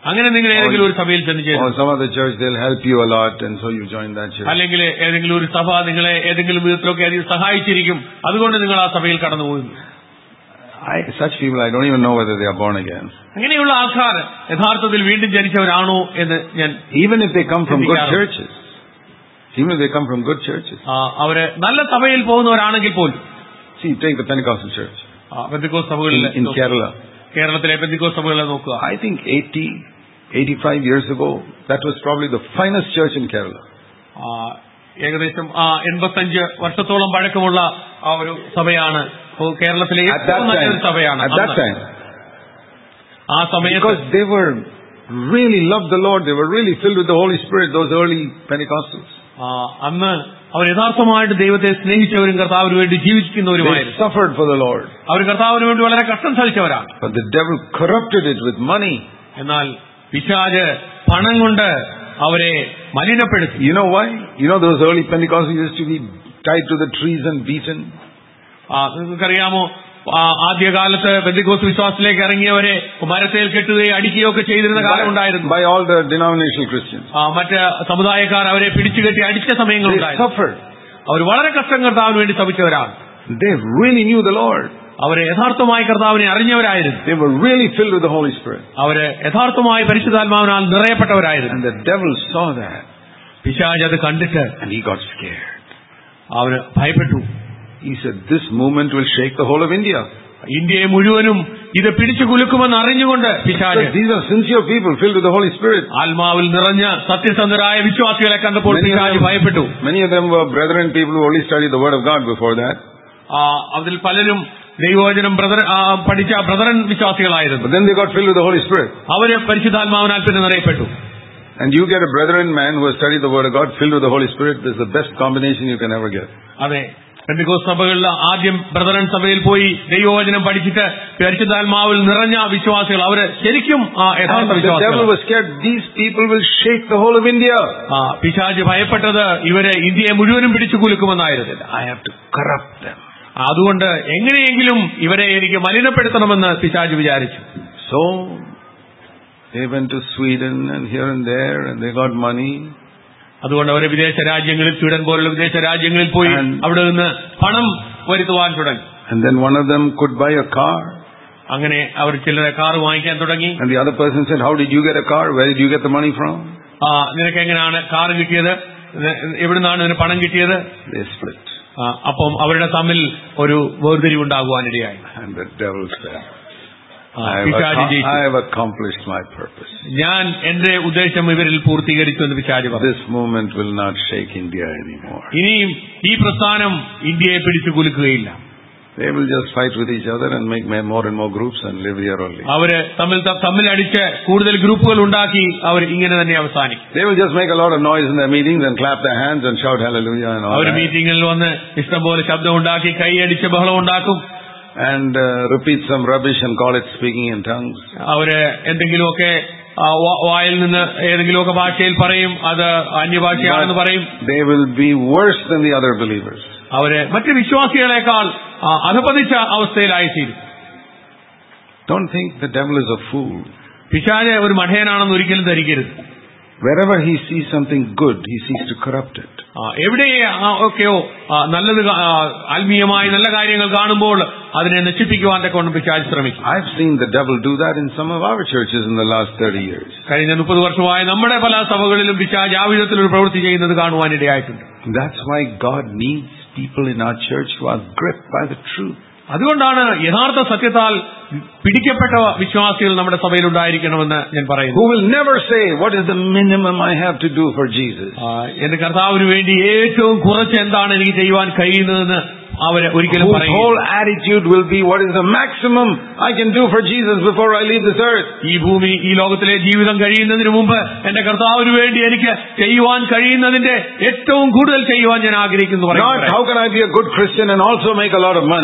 അങ്ങനെ നിങ്ങൾ ഏതെങ്കിലും ഒരു സഭയിൽ ചെന്ന് ചേരും Or some other church, they'll help you a lot, and so you join that church. അല്ലെങ്കിൽ ഏതെങ്കിലും ഒരു സഭ നിങ്ങളെ ഏതെങ്കിലും വിധത്തിലൊക്കെ അതിൽ സഹായിച്ചിരിക്കും അതുകൊണ്ട് നിങ്ങൾ ആ സഭയിൽ കടന്നു പോകുന്നു I, such people, I don't even know whether they are born again. അങ്ങനെയുള്ള ആൾക്കാർ യഥാർത്ഥത്തിൽ വീണ്ടും ജനിച്ചവരാണോ എന്ന് ഞാൻ Even if they come from good Indiana. churches. Even if they come from good churches. ആ, അവര് നല്ല സഭയിൽ പോകുന്നവരാണെങ്കിൽ പോലും See, take the Pentecostal church ആ, പെന്തിക്കോസ് സഭകളിൽ in, in Kerala. കേരളത്തിലെ പെന്തിക്കോസ് സഭകളെ നോക്കുക I think 80, 85 years ago, that was probably the finest church in Kerala. ആ, ഏകദേശം ആ എൺപത്തഞ്ച് വർഷത്തോളം പഴക്കമുള്ള ആ ഒരു സഭയാണ് ഓ, കേരളത്തിലെ At that ഏറ്റവും നല്ലൊരു time, സഭയാണ് at that അന്ന്. time, ആ സമയത്ത് because they were really loved the Lord, they were really filled with the Holy Spirit, those early Pentecostals. ആ, അന്ന് അവർ യഥാർത്ഥമായിട്ട് ദൈവത്തെ സ്നേഹിച്ചവരും കർത്താവിന് വേണ്ടി They ജീവിക്കുന്നവരുമായിരുന്നു suffered for the Lord. അവർ കർത്താവിന് വേണ്ടി വളരെ കഷ്ടം സഹിച്ചവരാണ് But the devil corrupted it with money. എന്നാൽ പിശാജ് പണം കൊണ്ട് അവരെ മലിനപ്പെടുത്തി You know why? You know those early Pentecostals used to be tied to the trees and beaten? ആ, നിങ്ങൾക്കറിയാമോ ആ, ആദ്യകാലത്ത് ബന്ധുക്കോസ് വിശ്വാസത്തിലേക്ക് ഇറങ്ങിയവരെ മരത്തേൽ കെട്ടുകയും അടിക്കുകയോ ഒക്കെ ചെയ്തിരുന്ന കാലം ഉണ്ടായിരുന്നു By all the denominational Christians. ആ, മറ്റ് സമുദായക്കാർ അവരെ പിടിച്ചുകെട്ടി അടിച്ച They സമയങ്ങളുണ്ടായിരുന്നു suffered. അവർ വളരെ കഷ്ടം കർത്താവിന് വേണ്ടി ശ്രമിച്ചവരാണ് They really knew the Lord. അവരെ യഥാർത്ഥമായി കർത്താവിനെ അറിഞ്ഞവരായിരുന്നു They were really filled with the Holy Spirit. അവര് യഥാർത്ഥമായി പരിശുദ്ധാത്മാവിനാൽ നിറയപ്പെട്ടവരായിരുന്നു And the devil saw that പിശാജ് അത് കണ്ടിട്ട് and he got scared. അവന് ഭയപ്പെട്ടു He said, This movement will shake the whole of India. ഇന്ത്യയെ മുഴുവനും ഇത് പിടിച്ചു കുലുക്കുമെന്ന് അറിഞ്ഞുകൊണ്ട് പിശാജ് Because these are sincere people filled with the Holy Spirit. ആത്മാവിൽ നിറഞ്ഞ സത്യസന്ധരായ വിശ്വാസികളെ കണ്ടപ്പോൾ Many of പിശാജ് them- ഭയപ്പെട്ടു Many of them were brethren people who only studied the Word of God before that. ആ, അതിൽ പലരും ദൈവവചനം ബ്രദർ ആ, പഠിച്ച ബ്രദറൻ വിശ്വാസികളായിരുന്നു But then they got filled with the Holy Spirit. അവര് പരിശുദ്ധാത്മാവിനാൽ പിന്നെ നിറയപ്പെട്ടു And you get a brethren man who has studied the Word of God filled with the Holy Spirit. This is the best combination you can ever get. അതെ പെന്തിക്കോസ് സഭകളിൽ ആദ്യം ബ്രദറൻ സഭയിൽ പോയി ദൈവവചനം പഠിച്ചിട്ട് പരിശുദ്ധാത്മാവിൽ നിറഞ്ഞ വിശ്വാസികൾ അവര് ശരിക്കും ആ യഥാർത്ഥ And the devil വിശ്വാസികൾ was scared. These people will shake the whole of India. ആ പിശാജ് ഭയപ്പെട്ടത് ഇവരെ ഇന്ത്യയെ മുഴുവനും പിടിച്ചു കുലുക്കുമെന്നായിരുന്നു I have to corrupt them. അതുകൊണ്ട് എങ്ങനെയെങ്കിലും ഇവരെ എനിക്ക് മലിനപ്പെടുത്തണമെന്ന് പിശാജ് വിചാരിച്ചു So they went to Sweden and here and there and they got money. അതുകൊണ്ട് അവരെ വിദേശ രാജ്യങ്ങളിൽ സ്വീഡൻ പോലുള്ള വിദേശ രാജ്യങ്ങളിൽ പോയി And- അവിടെ നിന്ന് പണം വരുത്തുവാൻ തുടങ്ങി And then one of them could buy a car. അങ്ങനെ അവർ ചിലരെ കാർ വാങ്ങിക്കാൻ തുടങ്ങി And the other person said, How did you get a car? Where did you get the money from? ആ, നിനക്ക് എങ്ങനെയാണ് കാർ കിട്ടിയത് ഇത് എവിടുന്നാണ് ഇതിന് പണം കിട്ടിയത് They split. ആ, അപ്പം അവരുടെ തമ്മിൽ ഒരു വേർതിരിവുണ്ടാകുവാനിടയായി And the devil said, ആ, I have, പിശാച് accom- ജയിച്ചു I have accomplished my purpose. ഞാൻ എന്റെ ഉദ്ദേശം ഇവരിൽ പൂർത്തീകരിച്ചു എന്ന് പിശാജ് പറഞ്ഞു This movement will not shake India anymore. ഇനിയും ഈ പ്രസ്ഥാനം ഇന്ത്യയെ പിടിച്ചു കുലുക്കുകയില്ല They will just fight with each other and make ma- more and more groups and live here only. അവര് തമ്മിൽ ത- തമ്മിൽ അടിച്ച് കൂടുതൽ ഗ്രൂപ്പുകൾ ഉണ്ടാക്കി അവർ ഇങ്ങനെ തന്നെ അവസാനിക്കും They will just make a lot of noise in their meetings and clap their hands and shout hallelujah and all our that. മീറ്റിംഗിൽ വന്ന് ഇഷ്ടംപോലെ ശബ്ദം ഉണ്ടാക്കി കൈയടിച്ച് ബഹളം ഉണ്ടാക്കും And uh, repeat some rubbish and call it speaking in tongues. അവര് എന്തെങ്കിലുമൊക്കെ ആ, വാ- വായിൽ നിന്ന് ഏതെങ്കിലുമൊക്കെ ഭാഷയിൽ പറയും അത് അന്യഭാഷയാണെന്ന് പറയും They will be worse than the other believers. അവര് മറ്റ് വിശ്വാസികളെക്കാൾ ആ, അധപതിച്ച അവസ്ഥയിലായിത്തീരും Don't think the devil is a fool. പിശാജ് ഒരു മഠയനാണെന്ന് ഒരിക്കലും ധരിക്കരുത് Wherever he sees something good, he seeks to corrupt it. ആ, എവിടെ ആ, ഒക്കെയോ ആ, നല്ലത് കാ- ആ, ആത്മീയമായി നല്ല കാര്യങ്ങൾ കാണുമ്പോൾ അതിനെ നശിപ്പിക്കുവാൻ തക്കൊണ്ട് പിശാജ് ശ്രമിക്കും I've seen the devil do that in some of our churches in the last 30 years. കഴിഞ്ഞ മുപ്പത് വർഷമായി നമ്മുടെ പല സഭകളിലും പിശാജ് ആ വിധത്തിലൊരു പ്രവൃത്തി ചെയ്യുന്നത് കാണുവാനിടയായിട്ടുണ്ട് That's why God needs people in our church who are gripped by the truth. അതുകൊണ്ടാണ് യഥാർത്ഥ സത്യത്താൽ പിടിക്കപ്പെട്ട വിശ്വാസികൾ നമ്മുടെ സഭയിൽ ഉണ്ടായിരിക്കണമെന്ന് ഞാൻ പറയുന്നു Who will never say, what is the minimum I have to do for Jesus? ആ, എന്റെ കർത്താവിന് വേണ്ടി ഏറ്റവും കുറച്ച് എന്താണ് എനിക്ക് ചെയ്യുവാൻ കഴിയുന്നതെന്ന് അവര് ഒരിക്കലും Whose പറയും whole attitude will be, what is the maximum I can do for Jesus before I leave this earth? ഈ ഭൂമി ഈ ലോകത്തിലെ ജീവിതം കഴിയുന്നതിന് മുമ്പ് എന്റെ കർത്താവിന് വേണ്ടി എനിക്ക് ചെയ്യുവാൻ കഴിയുന്നതിന്റെ ഏറ്റവും കൂടുതൽ ചെയ്യുവാൻ ഞാൻ ആഗ്രഹിക്കുന്നു Not പറയുന്നു how can I be a good Christian and also make a lot of money?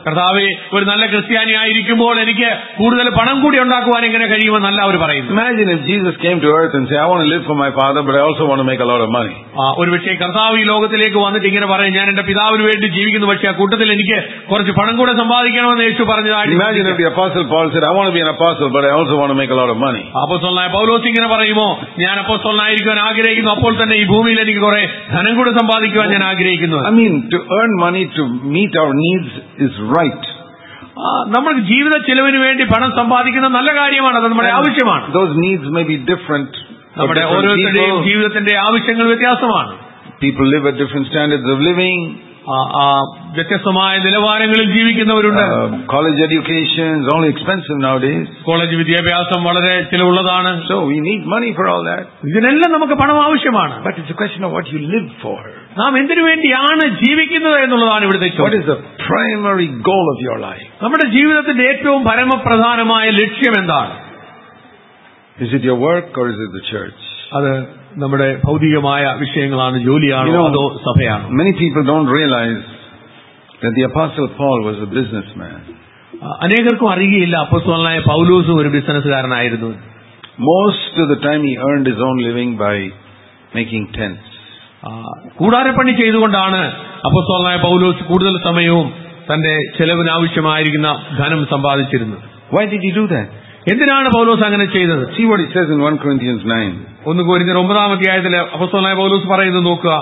കർത്താവെ ഒരു നല്ല ക്രിസ്ത്യാനി ആയിരിക്കുമ്പോൾ എനിക്ക് കൂടുതൽ പണം കൂടി ഉണ്ടാക്കുവാൻ എങ്ങനെ കഴിയുമെന്നല്ല അവർ പറയുന്നു Imagine if Jesus came to earth and said, I want to live for my Father, but I also want to make a lot of money. ആ, ഒരുപക്ഷെ കർത്താവ് ഈ ലോകത്തിലേക്ക് വന്നിട്ട് ഇങ്ങനെ പറയും ഞാൻ എന്റെ പിതാവിന് വേണ്ടി ജീവിക്കുന്നു പക്ഷേ ആ കൂട്ടത്തിൽ എനിക്ക് കുറച്ച് പണം കൂടെ സമ്പാദിക്കണമെന്ന് യേശു പറഞ്ഞതായിട്ട് Imagine if the Apostle Paul said, I want to be an apostle, but I also want to make a lot of money. അപ്പോസ്തലനായ പൗലോസ് ഇങ്ങനെ പറയുമോ ഞാൻ അപ്പോസ്തലനായിരിക്കുവാൻ ആഗ്രഹിക്കുന്നു അപ്പോൾ തന്നെ ഈ ഭൂമിയിൽ എനിക്ക് കുറെ ധനം കൂടെ സമ്പാദിക്കുവാൻ ഞാൻ ആഗ്രഹിക്കുന്നു I mean, to earn money to meet our needs is right. ആ, നമ്മൾ ജീവിത ചെലവിന് വേണ്ടി പണം സമ്പാദിക്കുന്ന നല്ല കാര്യമാണ് അത് നമ്മുടെ ആവശ്യമാണ് Those needs may be different. for നമ്മുടെ different ഓരോരുത്തരുടെയും people. ജീവിതത്തിന്റെ ആവശ്യങ്ങൾ വ്യത്യാസമാണ് People live at different standards of living. ആ, ആ, വ്യത്യസ്തമായ നിലവാരങ്ങളിൽ ജീവിക്കുന്നവരുണ്ട് Uh, college education is only expensive nowadays. College വിദ്യാഭ്യാസം വളരെ ചിലവുള്ളതാണ് So we need money for all that. ഇതിനെല്ലാം നമുക്ക് പണം ആവശ്യമാണ് But it's a question of what you live for. നാം എന്തിനു വേണ്ടിയാണ് ജീവിക്കുന്നത് എന്നുള്ളതാണ് ഇവിടുത്തെ What ചോദ്യം is the primary goal of your life? നമ്മുടെ ജീവിതത്തിന്റെ ഏറ്റവും പരമപ്രധാനമായ ലക്ഷ്യം എന്താണ് Is it your work or is it the church? അത് നമ്മുടെ ഭൗതികമായ വിഷയങ്ങളാണ് ജോലിയാണോ You know, അതോ സഭയാണോ Many people don't realize that the Apostle Paul was a businessman. ആ, അനേകർക്കും അറിയുകയില്ല അപ്പോസ്തലനായ പൗലോസും ഒരു ബിസിനസ്സുകാരനായിരുന്നു Most of the time he earned his own living by making tents. ആ, കൂടാരപ്പണി ചെയ്തുകൊണ്ടാണ് അപ്പോസ്തലനായ പൗലോസ് കൂടുതൽ സമയവും തന്റെ ചെലവിനാവശ്യമായിരിക്കുന്ന ധനം സമ്പാദിച്ചിരുന്നത് Why did he do that? എന്തിനാണ് പൗലോസ് അങ്ങനെ ചെയ്തത് See what he says in 1 Corinthians 9. ഒന്ന് കോരിഞ്ഞ ഒമ്പതാം അധ്യായത്തിലെ അപ്പോസ്തലനായ പൗലോസ് പറയുന്നത് നോക്കുക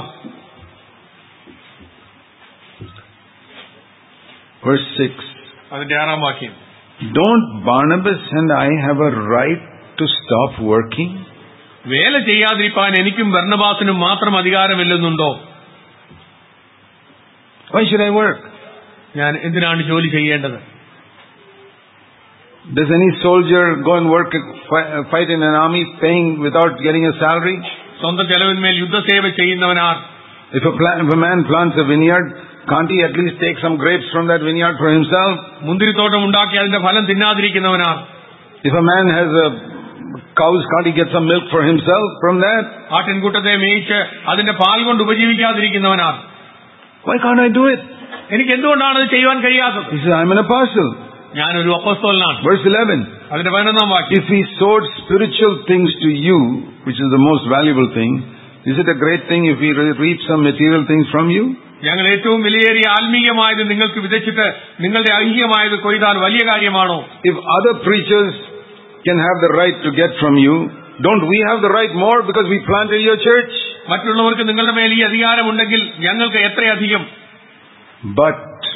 Verse 6. അതിന്റെ ആറാം വാക്യം Don't Barnabas and I have a right to stop working? വേല ചെയ്യാതിരിപ്പാൻ എനിക്കും ഭരണബാസിനും മാത്രം അധികാരമില്ലെന്നുണ്ടോ Why should I work? ഞാൻ എന്തിനാണ് ജോലി ചെയ്യേണ്ടത് Does any soldier go and work, fi- fight in an army paying without getting a salary? സ്വന്തം ചെലവിന്മേൽ യുദ്ധസേവ ചെയ്യുന്നവനാർ If a, pla- if a man plants a vineyard, can't he at least take some grapes from that vineyard for himself? മുന്തിരിത്തോട്ടം ഉണ്ടാക്കി അതിന്റെ ഫലം തിന്നാതിരിക്കുന്നവനാർ If a man has a cows, can't he get some milk for himself from that? ആട്ടിൻകൂട്ടത്തെ മേയിച്ച് അതിന്റെ പാൽ കൊണ്ട് ഉപജീവിക്കാതിരിക്കുന്നവനാർ Why can't I do it? എനിക്ക് എന്തുകൊണ്ടാണ് അത് ചെയ്യുവാൻ കഴിയാത്തത് He says, I'm an apostle. ഞാനൊരു അപ്പസ്തോലനാണ് Verse 11. അതിന്റെ പതിനൊന്നാം വാക്യം If he sowed spiritual things to you, which is the most valuable thing, is it a great thing if he re- reaps some material things from you? ഞങ്ങൾ ഏറ്റവും വിലയേറിയ ആത്മീയമായത് നിങ്ങൾക്ക് വിതച്ചിട്ട് നിങ്ങളുടെ ഐഹികമായത് കൊയ്താൽ വലിയ കാര്യമാണോ If other preachers can have the right to get from you, don't we have the right more because we planted your church? മറ്റുള്ളവർക്ക് നിങ്ങളുടെ മേൽ ഈ അധികാരമുണ്ടെങ്കിൽ ഞങ്ങൾക്ക് എത്രയധികം But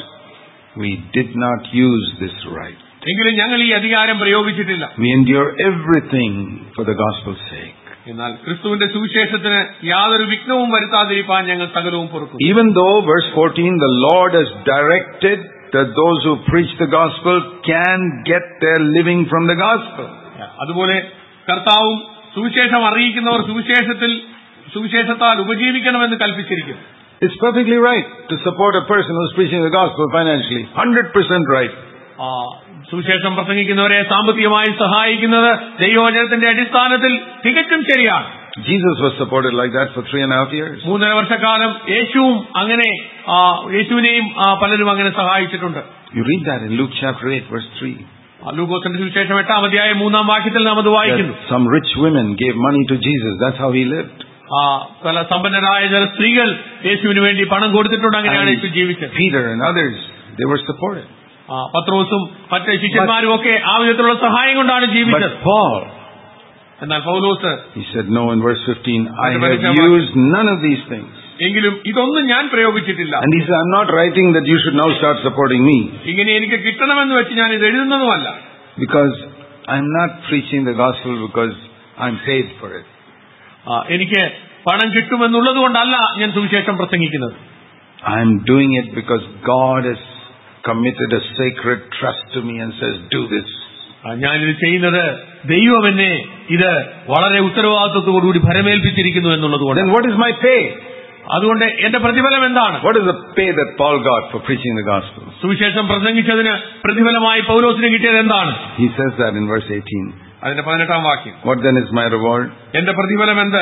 we did not use this right. എങ്കിലും ഞങ്ങൾ ഈ അധികാരം പ്രയോഗിച്ചിട്ടില്ല We endure everything for the gospel's sake. എന്നാൽ ക്രിസ്തുവിന്റെ സുവിശേഷത്തിന് യാതൊരു വിഘ്നവും വരുത്താതിരിക്കാൻ ഞങ്ങൾ സകലവും പൊറുക്കും Even though, verse 14, the Lord has directed that those who preach the gospel can get their living from the gospel. അതുപോലെ കർത്താവും സുവിശേഷം അറിയിക്കുന്നവർ സുവിശേഷത്തിൽ സുവിശേഷത്താൽ ഉപജീവിക്കണമെന്ന് കൽപ്പിച്ചിരിക്കും It's perfectly right to support a person who's preaching the gospel financially. 100% right. ആ, സുവിശേഷം പ്രസംഗിക്കുന്നവരെ സാമ്പത്തികമായി സഹായിക്കുന്നത് ദൈവവചനത്തിന്റെ അടിസ്ഥാനത്തിൽ തികച്ചും ശരിയാണ് Jesus was supported like that for three and a half years. മൂന്നര വർഷക്കാലം യേശുവും അങ്ങനെ ആ, യേശുവിനെയും ആ, പലരും അങ്ങനെ സഹായിച്ചിട്ടുണ്ട് You read that in Luke chapter 8 verse 3. ആ, ലൂക്കോസിന്റെ സുവിശേഷം എട്ടാം അധ്യായം മൂന്നാം വാക്യത്തിൽ നാം അത് വായിക്കുന്നു That some rich women gave money to Jesus. That's how he lived. ആ പല സമ്പന്നരായ ചില സ്ത്രീകൾ യേശുവിന് വേണ്ടി പണം കൊടുത്തിട്ടുണ്ട് അങ്ങനെയാണ് യേശു ജീവിച്ചത് Peter and others, they were supported. ആ, പത്രോസും മറ്റ് ശിഷ്യന്മാരും ഒക്കെ ആ വിധത്തിലുള്ള സഹായം കൊണ്ടാണ് ജീവിച്ചത് But Paul, എന്നാൽ പൗലോസ് he said no in verse 15, I That's have very good. used none of these things. എങ്കിലും ഇതൊന്നും ഞാൻ പ്രയോഗിച്ചിട്ടില്ല And he said, I'm not writing that you should now start supporting me ഇങ്ങനെ എനിക്ക് കിട്ടണമെന്ന് വെച്ച് ഞാൻ ഇത് എഴുതുന്നതുമല്ല because I'm not preaching the gospel because I'm paid for it. ആ, എനിക്ക് പണം കിട്ടുമെന്നുള്ളത് കൊണ്ടല്ല ഞാൻ സുവിശേഷം പ്രസംഗിക്കുന്നത് I'm doing it because God has committed a sacred trust to me and says, do this. ആ, ഞാനിത് ചെയ്യുന്നത് ദൈവം എന്നെ ഇത് വളരെ ഉത്തരവാദിത്വത്തോടുകൂടി ഭരമേൽപ്പിച്ചിരിക്കുന്നു എന്നുള്ളത് കൊണ്ട് Then what is my pay? അതുകൊണ്ട് എന്റെ പ്രതിഫലം എന്താണ് What is the pay that Paul got for preaching the gospel? സുവിശേഷം പ്രസംഗിച്ചതിന് പ്രതിഫലമായി പൗലോസിന് കിട്ടിയത് എന്താണ് He says that in verse 18. അതിന്റെ പതിനെട്ടാം വാക്യം What then is my reward? എന്റെ പ്രതിഫലം എന്ത്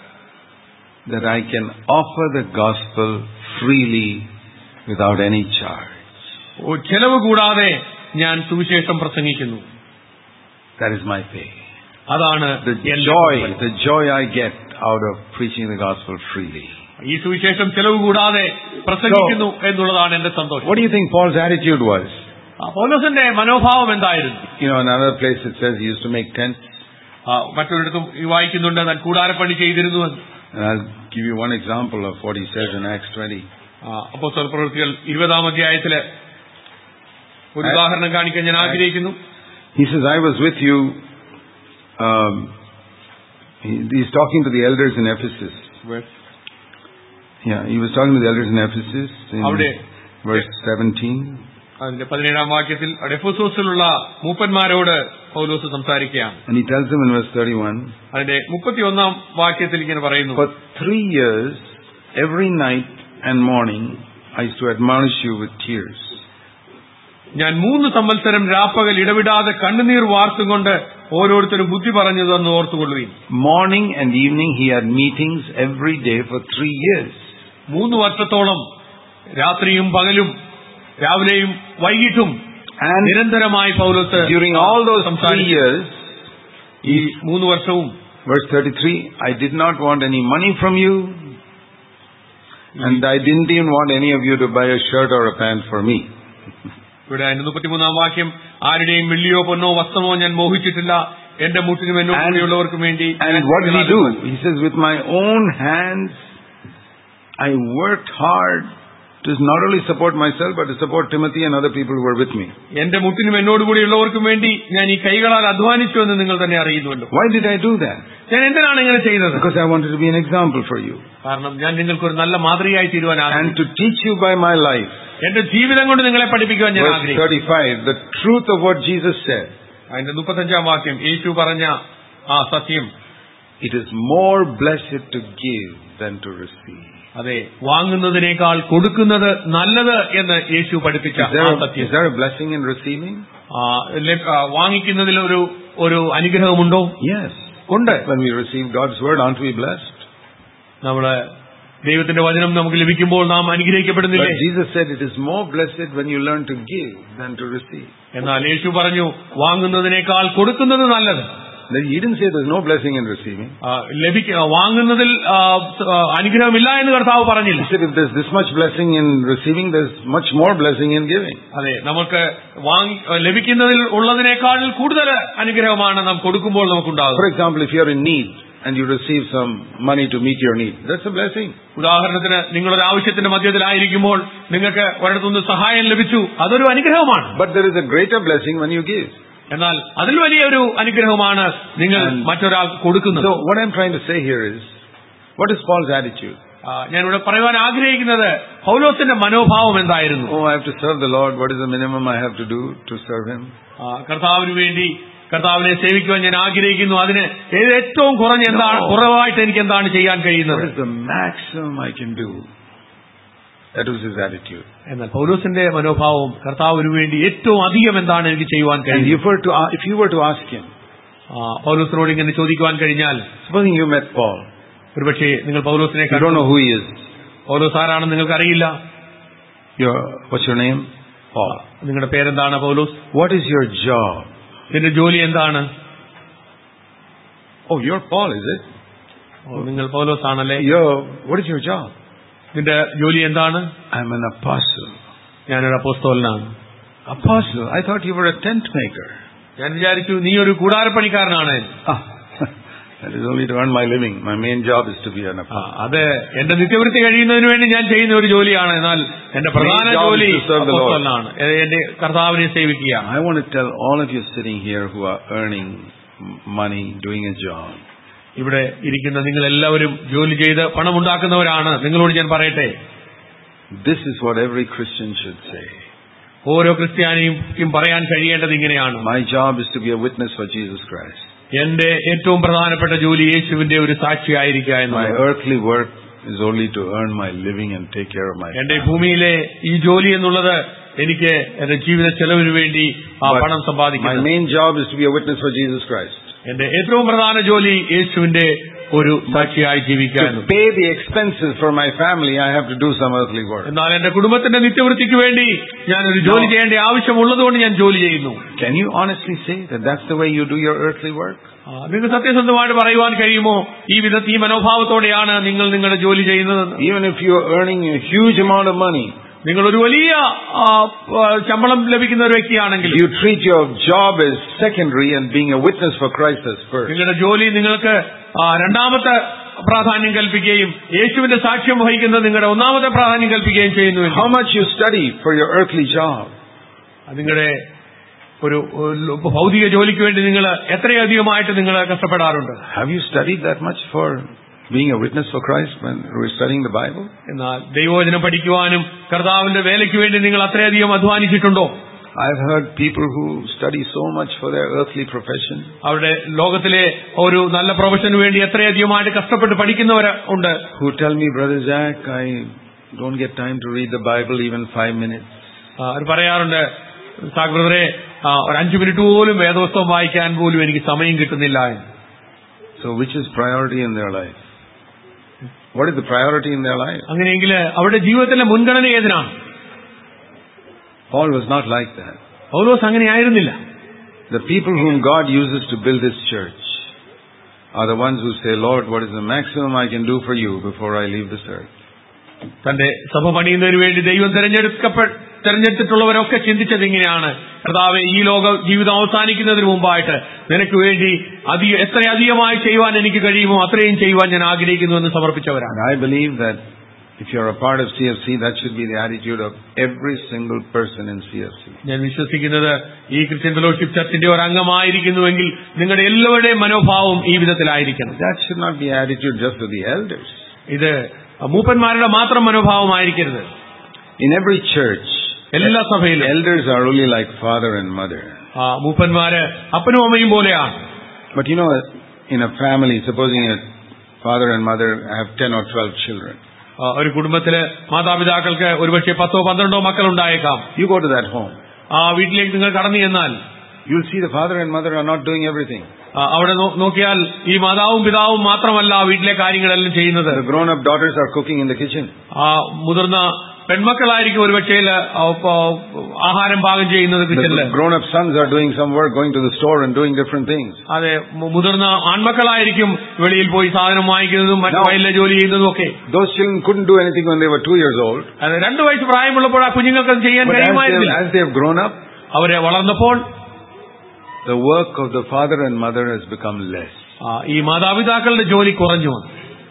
That I can offer the gospel freely without any charge. ഒ- ചെലവ് കൂടാതെ ഞാൻ സുവിശേഷം പ്രസംഗിക്കുന്നു That is my pay. അതാണ് The എന്റെ joy, പ്രതിഫലം. the joy I get out of preaching the gospel freely. ഈ സുവിശേഷം ചെലവ് കൂടാതെ പ്രസംഗിക്കുന്നു എന്നുള്ളതാണ് എന്റെ സന്തോഷം What do you think Paul's attitude was? ആ, പൗലോസിന്റെ മനോഭാവം എന്തായിരുന്നു You know, in another place it says he used to make tents. ആ, മറ്റൊരിടത്തും ഈ വായിക്കുന്നുണ്ട് താൻ കൂടാരപ്പണി ചെയ്തിരുന്നു എന്ന്. And I'll give you one example of what he says in Acts 20. അപ്പോ പ്രവൃത്തികൾ ഇരുപതാം അധ്യായത്തില് ഒരു ഉദാഹരണം കാണിക്കാൻ ഞാൻ ആഗ്രഹിക്കുന്നു He says, I was with you. Um, he, he's talking to the elders in Ephesus. Yeah, he was talking to the elders in Ephesus in അവിടെ verse 17. അതിന്റെ പതിനേഴാം വാക്യത്തിൽ എഫോസോസിലുള്ള മൂപ്പന്മാരോട് പൗലോസ് സംസാരിക്കുകയാണ് And he tells them in verse 31, അതിന്റെ മുപ്പത്തിയൊന്നാം വാക്യത്തിൽ ഇങ്ങനെ പറയുന്നു For three years, every night and morning, I used to admonish you with tears. ഞാൻ മൂന്ന് സംവത്സരം രാപ്പകൽ ഇടവിടാതെ കണ്ണുനീർ വാർത്തുകൊണ്ട് ഓരോരുത്തരും ബുദ്ധി പറഞ്ഞതെന്ന് ഓർത്തുകൊള്ളുകയും Morning and evening, he had meetings every day for three years. മൂന്ന് വർഷത്തോളം രാത്രിയും പകലും രാവിലെയും വൈകിട്ടും And നിരന്തരമായി പൗലോസ് during all those three സംസാരിച്ചു. years, ഈ മൂന്ന് വർഷവും verse 33, I did not want any money from you, and I didn't even want any of you to buy a shirt or a pant for me. ഇവിടെ അതിന്റെ മുപ്പത്തിമൂന്നാം വാക്യം ആരുടെയും വെള്ളിയോ പൊന്നോ വസ്ത്രമോ ഞാൻ മോഹിച്ചിട്ടില്ല എന്റെ മുട്ടിനും എന്നോട് And- കൂടെയുള്ളവർക്കും വേണ്ടി And ഞാൻ what did he do? കൊടുക്കുന്നത്. He says, with my own hands, I worked hard to not only support myself, but to support Timothy and other people who were with me. എന്റെ മുട്ടിനും എന്നോട് കൂടെയുള്ളവർക്കും വേണ്ടി ഞാൻ ഈ കൈകളാൽ അധ്വാനിച്ചു എന്ന് നിങ്ങൾ തന്നെ അറിയുന്നുവല്ലോ Why did I do that? ഞാൻ എന്തിനാണ് ഇങ്ങനെ ചെയ്തത് Because I wanted to be an example for you. കാരണം ഞാൻ നിങ്ങൾക്കൊരു നല്ല മാതൃകയായി തീരുവാൻ And ആഗ്രഹിച്ചു to teach you by my life. എന്റെ ജീവിതം കൊണ്ട് നിങ്ങളെ പഠിപ്പിക്കുവാൻ ഞാൻ Verse ആഗ്രഹിച്ചു 35, the truth of what Jesus said. അതിന്റെ മുപ്പത്തഞ്ചാം വാക്യം യേശു പറഞ്ഞ ആ സത്യം It is more blessed to give than to receive. അതെ വാങ്ങുന്നതിനേക്കാൾ കൊടുക്കുന്നത് നല്ലത് എന്ന് യേശു പഠിപ്പിച്ച Is there, ആ a, സത്യം is there a blessing in receiving? ആ, ലെ- ആ, വാങ്ങിക്കുന്നതിൽ ഒരു ഒരു അനുഗ്രഹമുണ്ടോ Yes. ഉണ്ട് When we receive God's word, aren't we blessed? നമ്മള് ദൈവത്തിന്റെ വചനം നമുക്ക് ലഭിക്കുമ്പോൾ നാം അനുഗ്രഹിക്കപ്പെടുന്നില്ലേ But Jesus said it is more blessed when you learn to give than to receive. എന്നാൽ യേശു പറഞ്ഞു വാങ്ങുന്നതിനേക്കാൾ കൊടുക്കുന്നത് നല്ലത് Then He didn't say there's no blessing in receiving. ആ, ലഭിക്ക ആ, വാങ്ങുന്നതിൽ ആ, ആ, അനുഗ്രഹമില്ല എന്ന് കർത്താവ് പറഞ്ഞില്ല He said if there's this much blessing in receiving, there's much more blessing in giving. അതെ നമുക്ക് വാങ്ങി ആ, ലഭിക്കുന്നതിൽ ഉള്ളതിനേക്കാൾ കൂടുതൽ അനുഗ്രഹമാണ് നാം കൊടുക്കുമ്പോൾ For നമുക്കുണ്ടാകുന്നത് example, if you're in need and you receive some money to meet your need, that's a blessing. ഉദാഹരണത്തിന് നിങ്ങളൊരു ആവശ്യത്തിന്റെ മധ്യത്തിലായിരിക്കുമ്പോൾ നിങ്ങൾക്ക് ഒരിടത്തുനിന്ന് സഹായം ലഭിച്ചു അതൊരു അനുഗ്രഹമാണ് But there is a greater blessing when you give. എന്നാൽ അതിൽ വലിയൊരു അനുഗ്രഹമാണ് നിങ്ങൾ And- മറ്റൊരാൾക്ക് കൊടുക്കുന്നത് So what I'm trying to say here is, what is Paul's attitude? ആ, ഞാനിവിടെ പറയുവാൻ ആഗ്രഹിക്കുന്നത് പൗലോസിന്റെ മനോഭാവം എന്തായിരുന്നു Oh, I have to serve the Lord. What is the minimum I have to do to serve Him? ആ, കർത്താവിന് വേണ്ടി കർത്താവിനെ സേവിക്കുവാൻ ഞാൻ ആഗ്രഹിക്കുന്നു അതിന് ഏത് ഏറ്റവും കുറഞ്ഞ എന്താണ് No. കുറവായിട്ട് എനിക്ക് എന്താണ് ചെയ്യാൻ What കഴിയുന്നത് is the maximum I can do? That was his attitude. എന്നാൽ പൗലോസിന്റെ മനോഭാവം കർത്താവിന് വേണ്ടി ഏറ്റവും അധികം എന്താണ് എനിക്ക് ചെയ്യുവാൻ And കഴിയുന്നത് if, were to, if you were to ask him, ആ, പൗലോസിനോട് ഇങ്ങനെ ചോദിക്കുവാൻ കഴിഞ്ഞാൽ supposing you met Paul, ഒരുപക്ഷെ നിങ്ങൾ പൗലോസിനെ you കണ്ടു don't know who he is. പൗലോസ് ആരാണെന്ന് നിങ്ങൾക്ക് അറിയില്ല Your, what's your name? Paul. നിങ്ങളുടെ പേരെന്താണ് പൗലോസ് What is your job? നിന്റെ ജോലി എന്താണ് Oh, you're Paul, is it? ഓ, നിങ്ങൾ പൗലോസ് ആണല്ലേ You're, what is your job? നിന്റെ ജോലി എന്താണ് I'm an apostle. ഞാനൊരു അപ്പോസ്തോലനാണ് Apostle? I thought you were a tent maker. ഞാൻ വിചാരിച്ചു നീ ഒരു കൂടാരപ്പണിക്കാരനാണ് Ah, that is only to earn my living. My main job is to be an ആ, apostle. അത് എന്റെ നിത്യവൃത്തി കഴിയുന്നതിന് വേണ്ടി ഞാൻ ചെയ്യുന്ന ഒരു ജോലിയാണ് എന്നാൽ എന്റെ പ്രധാന Main job ജോലി is to serve the Lord. അപ്പോസ്തലനാണ് എ- എന്റെ കർത്താവിനെ സേവിക്കുകയാണ് I want to tell all of you sitting here who are earning m- money, doing a job. ഇവിടെ ഇരിക്കുന്ന നിങ്ങൾ എല്ലാവരും ജോലി ചെയ്ത് പണമുണ്ടാക്കുന്നവരാണ് നിങ്ങളോട് ഞാൻ പറയട്ടെ This is what every Christian should say. ഓരോ ക്രിസ്ത്യാനിയും പറയാൻ കഴിയേണ്ടത് ഇങ്ങനെയാണ് My job is to be a witness for Jesus Christ. എന്റെ ഏറ്റവും പ്രധാനപ്പെട്ട ജോലി യേശുവിന്റെ ഒരു സാക്ഷിയായിരിക്കുക My എന്നുള്ളത് earthly work is only to earn my living and take care of my എന്റെ ഭൂമിയിലെ ഈ ജോലി എന്നുള്ളത് എനിക്ക് എന്റെ ജീവിത ചെലവിന് വേണ്ടി ആ But പണം My സമ്പാദിക്കുന്നു main job is to be a witness for Jesus Christ. എന്റെ ഏറ്റവും പ്രധാന ജോലി യേശുവിന്റെ ഒരു സാക്ഷിയായി ജീവിക്കാൻ To pay the expenses for my family, I have to do some earthly work. എന്നാൽ എന്റെ കുടുംബത്തിന്റെ നിത്യവൃത്തിക്ക് വേണ്ടി ഞാൻ ഒരു ജോലി ചെയ്യേണ്ട ആവശ്യമുള്ളതുകൊണ്ട് ഞാൻ ജോലി ചെയ്യുന്നു Can you honestly say that that's the way you do your earthly work? ആ, നിങ്ങൾക്ക് സത്യസന്ധമായിട്ട് പറയുവാൻ കഴിയുമോ ഈ വിധത്തിൽ ഈ മനോഭാവത്തോടെയാണ് നിങ്ങൾ നിങ്ങളുടെ ജോലി ചെയ്യുന്നതെന്ന് Even if you are earning a huge amount of money, നിങ്ങൾ ഒരു വലിയ ആ, ആ, ശമ്പളം ലഭിക്കുന്ന ഒരു വ്യക്തിയാണെങ്കിൽ you treat your job as secondary and being a witness for Christ as first. നിങ്ങളുടെ ജോലി നിങ്ങൾക്ക് ആ, രണ്ടാമത്തെ പ്രാധാന്യം കൽപ്പിക്കുകയും യേശുവിന്റെ സാക്ഷ്യം വഹിക്കുന്നത് നിങ്ങളുടെ ഒന്നാമത്തെ പ്രാധാന്യം കൽപ്പിക്കുകയും ചെയ്യുന്നു How much you study for your earthly job? നിങ്ങളുടെ ഒരു ഒരു ഭൗതിക ജോലിക്ക് വേണ്ടി നിങ്ങൾ എത്രയധികമായിട്ട് നിങ്ങൾ കഷ്ടപ്പെടാറുണ്ട് Have you studied that much for being a witness for Christ when we're studying the Bible? എന്നാൽ ദൈവവചനം പഠിക്കുവാനും കർത്താവിന്റെ വേലയ്ക്ക് വേണ്ടി നിങ്ങൾ അത്രയധികം അധ്വാനിച്ചിട്ടുണ്ടോ I've heard people who study so much for their earthly profession, അവരുടെ ലോകത്തിലെ ഒരു നല്ല പ്രൊഫഷന് വേണ്ടി എത്രയധികമായിട്ട് കഷ്ടപ്പെട്ട് പഠിക്കുന്നവർ ഉണ്ട് who tell me, Brother Zach, I don't get time to read the Bible even five minutes. ആ, അവർ പറയാറുണ്ട് സാഗ് ബ്രദറെ ആ, ഒരു അഞ്ചു മിനിറ്റ് പോലും വേദോസ്തവം വായിക്കാൻ പോലും എനിക്ക് സമയം കിട്ടുന്നില്ല എന്ന് So which is priority in their life? What is the priority in their life? അങ്ങനെയെങ്കിൽ അവരുടെ ജീവിതത്തിലെ മുൻഗണന ഏതിനാണ് Paul was not like that. പൗലോസ് അങ്ങനെ ആയിരുന്നില്ല The people whom God uses to build this church are the ones who say, Lord, what is the maximum I can do for you before I leave this earth? തന്റെ സഭ പണിയുന്നതിന് വേണ്ടി ദൈവം തെരഞ്ഞെടുക്കപ്പെ തെരഞ്ഞെടുത്തിട്ടുള്ളവരൊക്കെ ചിന്തിച്ചത് ഇങ്ങനെയാണ് കർത്താവെ ഈ ലോക ജീവിതം അവസാനിക്കുന്നതിന് മുമ്പായിട്ട് നിനക്ക് വേണ്ടി അധിക എത്രയധികമായി ചെയ്യുവാൻ എനിക്ക് കഴിയുമോ അത്രയും ചെയ്യുവാൻ ഞാൻ ആഗ്രഹിക്കുന്നു എന്ന് സമർപ്പിച്ചവരാണ് And I believe that if you're a part of CFC, that should be the attitude of every single person in CFC. ഞാൻ വിശ്വസിക്കുന്നത് ഈ ക്രിസ്ത്യൻ ഫെലോഷിപ്പ് ചർച്ചിന്റെ ഒരു അംഗമായിരിക്കുന്നുവെങ്കിൽ നിങ്ങളുടെ എല്ലാവരുടെയും മനോഭാവം ഈ വിധത്തിലായിരിക്കണം That should not be attitude just of the elders. ഇത് മൂപ്പന്മാരുടെ മാത്രം മനോഭാവമായിരിക്കരുത് In every church, എല്ലാ സഭയിലും elders are really like father and mother. ആ, മൂപ്പന്മാര് അപ്പനും അമ്മയും പോലെയാണ് But you know, in a family, supposing a father and mother have 10 or 12 children, ആ, ഒരു കുടുംബത്തില് മാതാപിതാക്കൾക്ക് ഒരുപക്ഷെ പത്തോ പന്ത്രണ്ടോ മക്കൾ ഉണ്ടായേക്കാം you go to that home, ആ വീട്ടിലേക്ക് നിങ്ങൾ കടന്നു ചെന്നാൽ you'll see the father and mother are not doing everything. ആ, അവിടെ നോ- നോക്കിയാൽ ഈ മാതാവും പിതാവും മാത്രമല്ല ആ വീട്ടിലെ കാര്യങ്ങളെല്ലാം ചെയ്യുന്നത് The grown-up daughters are cooking in the kitchen. ആ മുതിർന്ന പെൺമക്കളായിരിക്കും ഒരുപക്ഷെ ആഹാരം പാകം ചെയ്യുന്നത് കിച്ചണില് The grown-up sons are doing some work, going to the store and doing different things. അതെ മു- മുതിർന്ന ആൺമക്കളായിരിക്കും വെളിയിൽ പോയി സാധനം വാങ്ങിക്കുന്നതും മറ്റു No. വയലിലെ ജോലി ചെയ്യുന്നതും ഒക്കെ Those children couldn't do anything when they were two years old. അത് രണ്ടു വയസ്സ് പ്രായമുള്ളപ്പോൾ ആ കുഞ്ഞുങ്ങൾക്ക് അത് ചെയ്യാൻ But as they, കഴിയുമായിരുന്നില്ല as they have grown up, അവരെ വളർന്നപ്പോൾ the work of the father and mother has become less. ആ, ഈ മാതാപിതാക്കളുടെ ജോലി കുറഞ്ഞു വന്നു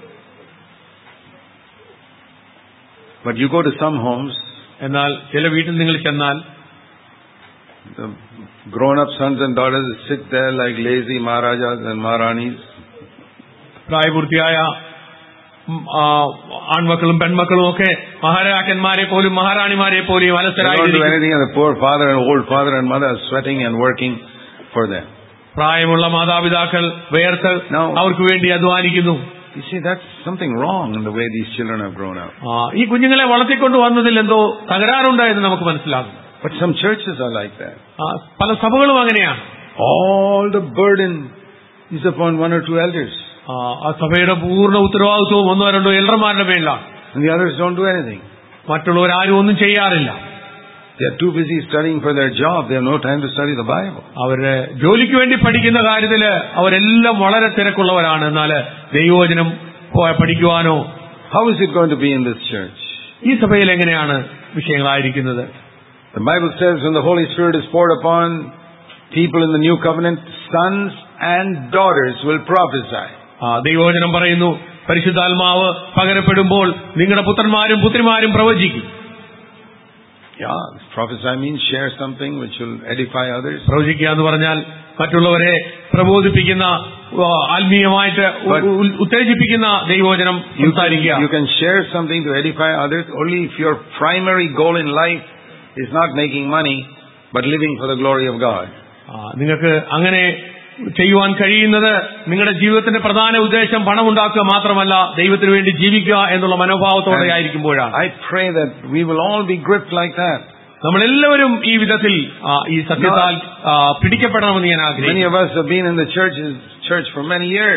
But you go to some homes, എന്നാൽ ചില വീട്ടിൽ നിങ്ങൾ ചെന്നാൽ the grown-up sons and daughters sit there like lazy Maharajas and Maharanis. പ്രായപൂർത്തിയായ ഉം, ആ, ആൺമക്കളും പെൺമക്കളും ഒക്കെ മഹാരാജന്മാരെ പോലും മഹാറാണിമാരെ പോലെയും They don't do അലസരായിരിക്കും anything and the poor father and old father and mother are sweating and working for them. പ്രായമുള്ള മാതാപിതാക്കൾ വേർത്ത് No. അവർക്ക് വേണ്ടി അധ്വാനിക്കുന്നു You see, that's something wrong in the way these children have grown up. ആ, ഈ കുഞ്ഞുങ്ങളെ വളർത്തിക്കൊണ്ട് വന്നതിൽ എന്തോ തകരാറുണ്ട് എന്ന് നമുക്ക് മനസ്സിലാകും But some churches are like that. ആ, പല സഭകളും അങ്ങനെയാണ് All the burden is upon one or two elders. ആ, ആ സഭയുടെ പൂർണ്ണ ഉത്തരവാദിത്വവും ഒന്നോ രണ്ടോ എൽഡർമാരുടെ മേളിലാണ് And the others don't do anything. മറ്റുള്ളവർ ആരും ഒന്നും ചെയ്യാറില്ല They are too busy studying for their job. They have no time to study the Bible. അവര് ജോലിക്ക് വേണ്ടി പഠിക്കുന്ന കാര്യത്തില് അവരെല്ലാം വളരെ തിരക്കുള്ളവരാണ് എന്നാൽ ദൈവവചനം പ- പഠിക്കുവാനോ How is it going to be in this church? ഈ സഭയിൽ എങ്ങനെയാണ് വിഷയങ്ങളായിരിക്കുന്നത് The Bible says when the Holy Spirit is poured upon people in the new covenant, sons and daughters will prophesy. ആ, ദൈവവചനം പറയുന്നു പരിശുദ്ധാത്മാവ് പകരപ്പെടുമ്പോൾ നിങ്ങളുടെ പുത്രന്മാരും പുത്രിമാരും പ്രവചിക്കും Yeah, prophesy means share something which will edify others. പ്രവചിക്കുക എന്ന് പറഞ്ഞാൽ മറ്റുള്ളവരെ പ്രബോധിപ്പിക്കുന്ന ആ, ആത്മീയമായിട്ട് ഉ- But- ഉ- ഉത്തേജിപ്പിക്കുന്ന ദൈവവചനം You can, സംസാരിക്കുക you can share something to edify others only if your primary goal in life is not making money, but living for the glory of God. ആ, നിങ്ങൾക്ക് അങ്ങനെ ചെയ്യുവാൻ കഴിയുന്നത് നിങ്ങളുടെ ജീവിതത്തിന്റെ പ്രധാന ഉദ്ദേശം പണമുണ്ടാക്കുക മാത്രമല്ല ദൈവത്തിന് വേണ്ടി ജീവിക്കുക എന്നുള്ള മനോഭാവത്തോടെ ആയിരിക്കുമ്പോഴാണ് I pray that we will all be gripped like that. നമ്മളെല്ലാവരും ഈ വിധത്തിൽ ആ, ഈ സത്യത്താൽ ആ, പിടിക്കപ്പെടണമെന്ന് ഞാൻ Many ആഗ്രഹിക്കുന്നു of us have been in the churches, church for many years.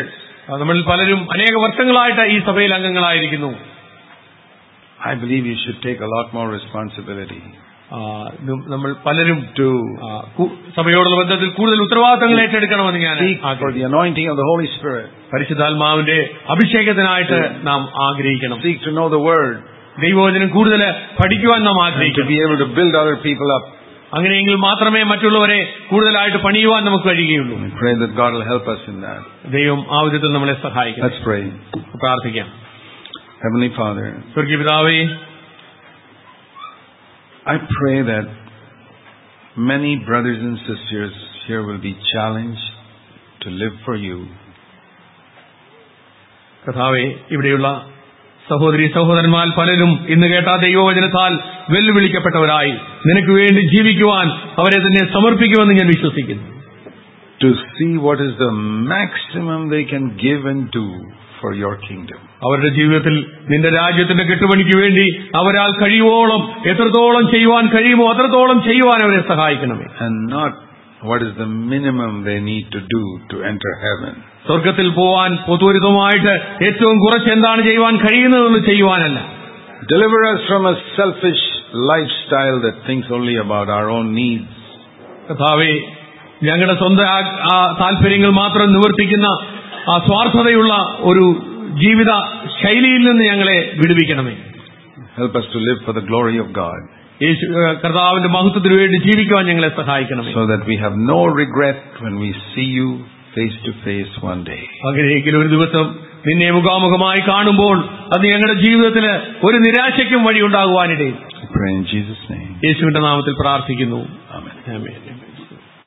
ആ, നമ്മളിൽ പലരും അനേക വർഷങ്ങളായിട്ട് ഈ സഭയിൽ അംഗങ്ങളായിരിക്കുന്നു I believe you should take a lot more responsibility ആ, നം- നമ്മൾ പലരും to ആ, കു- സഭയോടുള്ള ബന്ധത്തിൽ കൂടുതൽ ഉത്തരവാദിത്തങ്ങൾ ഏറ്റെടുക്കണമെന്ന് ഞാൻ seek for ആഗ്രഹിക്കുന്നു. the anointing of the Holy Spirit. പരിശുദ്ധാത്മാവിന്റെ അഭിഷേകത്തിനായിട്ട് നാം ആഗ്രഹിക്കണം Seek to know the Word ദൈവവചനം കൂടുതൽ പഠിക്കുവാൻ നാം and to ആഗ്രഹിക്കണം be able to build other people up. അങ്ങനെയെങ്കിൽ മാത്രമേ മറ്റുള്ളവരെ കൂടുതലായിട്ട് പണിയുവാൻ നമുക്ക് കഴിയുകയുള്ളൂ We pray that God will help us in that. ദൈവം ആ വിധത്തിൽ നമ്മളെ സഹായിക്കണം Let's pray. പ്രാർത്ഥിക്കാം Heavenly Father, സ്വർഗീയ പിതാവേ I pray that many brothers and sisters here will be challenged to live for you. കഥാവെ ഇവിടെയുള്ള സഹോദരി സഹോദരന്മാർ പലരും ഇന്ന് കേട്ട ദൈവവചനത്താൽ വെല്ലുവിളിക്കപ്പെട്ടവരായി നിനക്ക് വേണ്ടി ജീവിക്കുവാൻ അവരെ തന്നെ സമർപ്പിക്കുമെന്ന് ഞാൻ വിശ്വസിക്കുന്നു To see what is the maximum they can give and do for your kingdom. അവരുടെ ജീവിതത്തിൽ നിന്റെ രാജ്യത്തിന്റെ കെട്ടുപണിക്ക് വേണ്ടി അവരാൽ കഴിയുവോളം എത്രത്തോളം ചെയ്യുവാൻ കഴിയുമോ അത്രത്തോളം ചെയ്യുവാൻ അവരെ സഹായിക്കണമേ And not what is the minimum they need to do to enter heaven. സ്വർഗത്തിൽ പോവാൻ പൊതുവരുത്തമായിട്ട് ഏറ്റവും കുറച്ച് എന്താണ് ചെയ്യുവാൻ കഴിയുന്നതെന്ന് ചെയ്യുവാനല്ല Deliver us from a selfish lifestyle that thinks only about our own needs. കഥാവെ ഞങ്ങളുടെ സ്വന്തം ആ- ആ താല്പര്യങ്ങൾ മാത്രം നിവർത്തിക്കുന്ന ആ സ്വാർത്ഥതയുള്ള ഒരു ജീവിത ശൈലിയിൽ നിന്ന് ഞങ്ങളെ വിടുവിക്കണമേ Help us to live for the glory of God യേശു ഏഹ് കർത്താവിന്റെ മഹത്വത്തിന് വേണ്ടി ജീവിക്കുവാൻ ഞങ്ങളെ സഹായിക്കണമേ so that we have no regret when we see you face to face one day. അങ്ങനെയെങ്കിലും ഒരു ദിവസം നിന്നെ മുഖാമുഖമായി കാണുമ്പോൾ അത് ഞങ്ങളുടെ ജീവിതത്തിൽ ഒരു നിരാശയ്ക്കും വഴിയുണ്ടാകുവാനിടയിൽ We pray in Jesus' name. യേശുവിന്റെ നാമത്തിൽ പ്രാർത്ഥിക്കുന്നു Amen. ആമേൻ.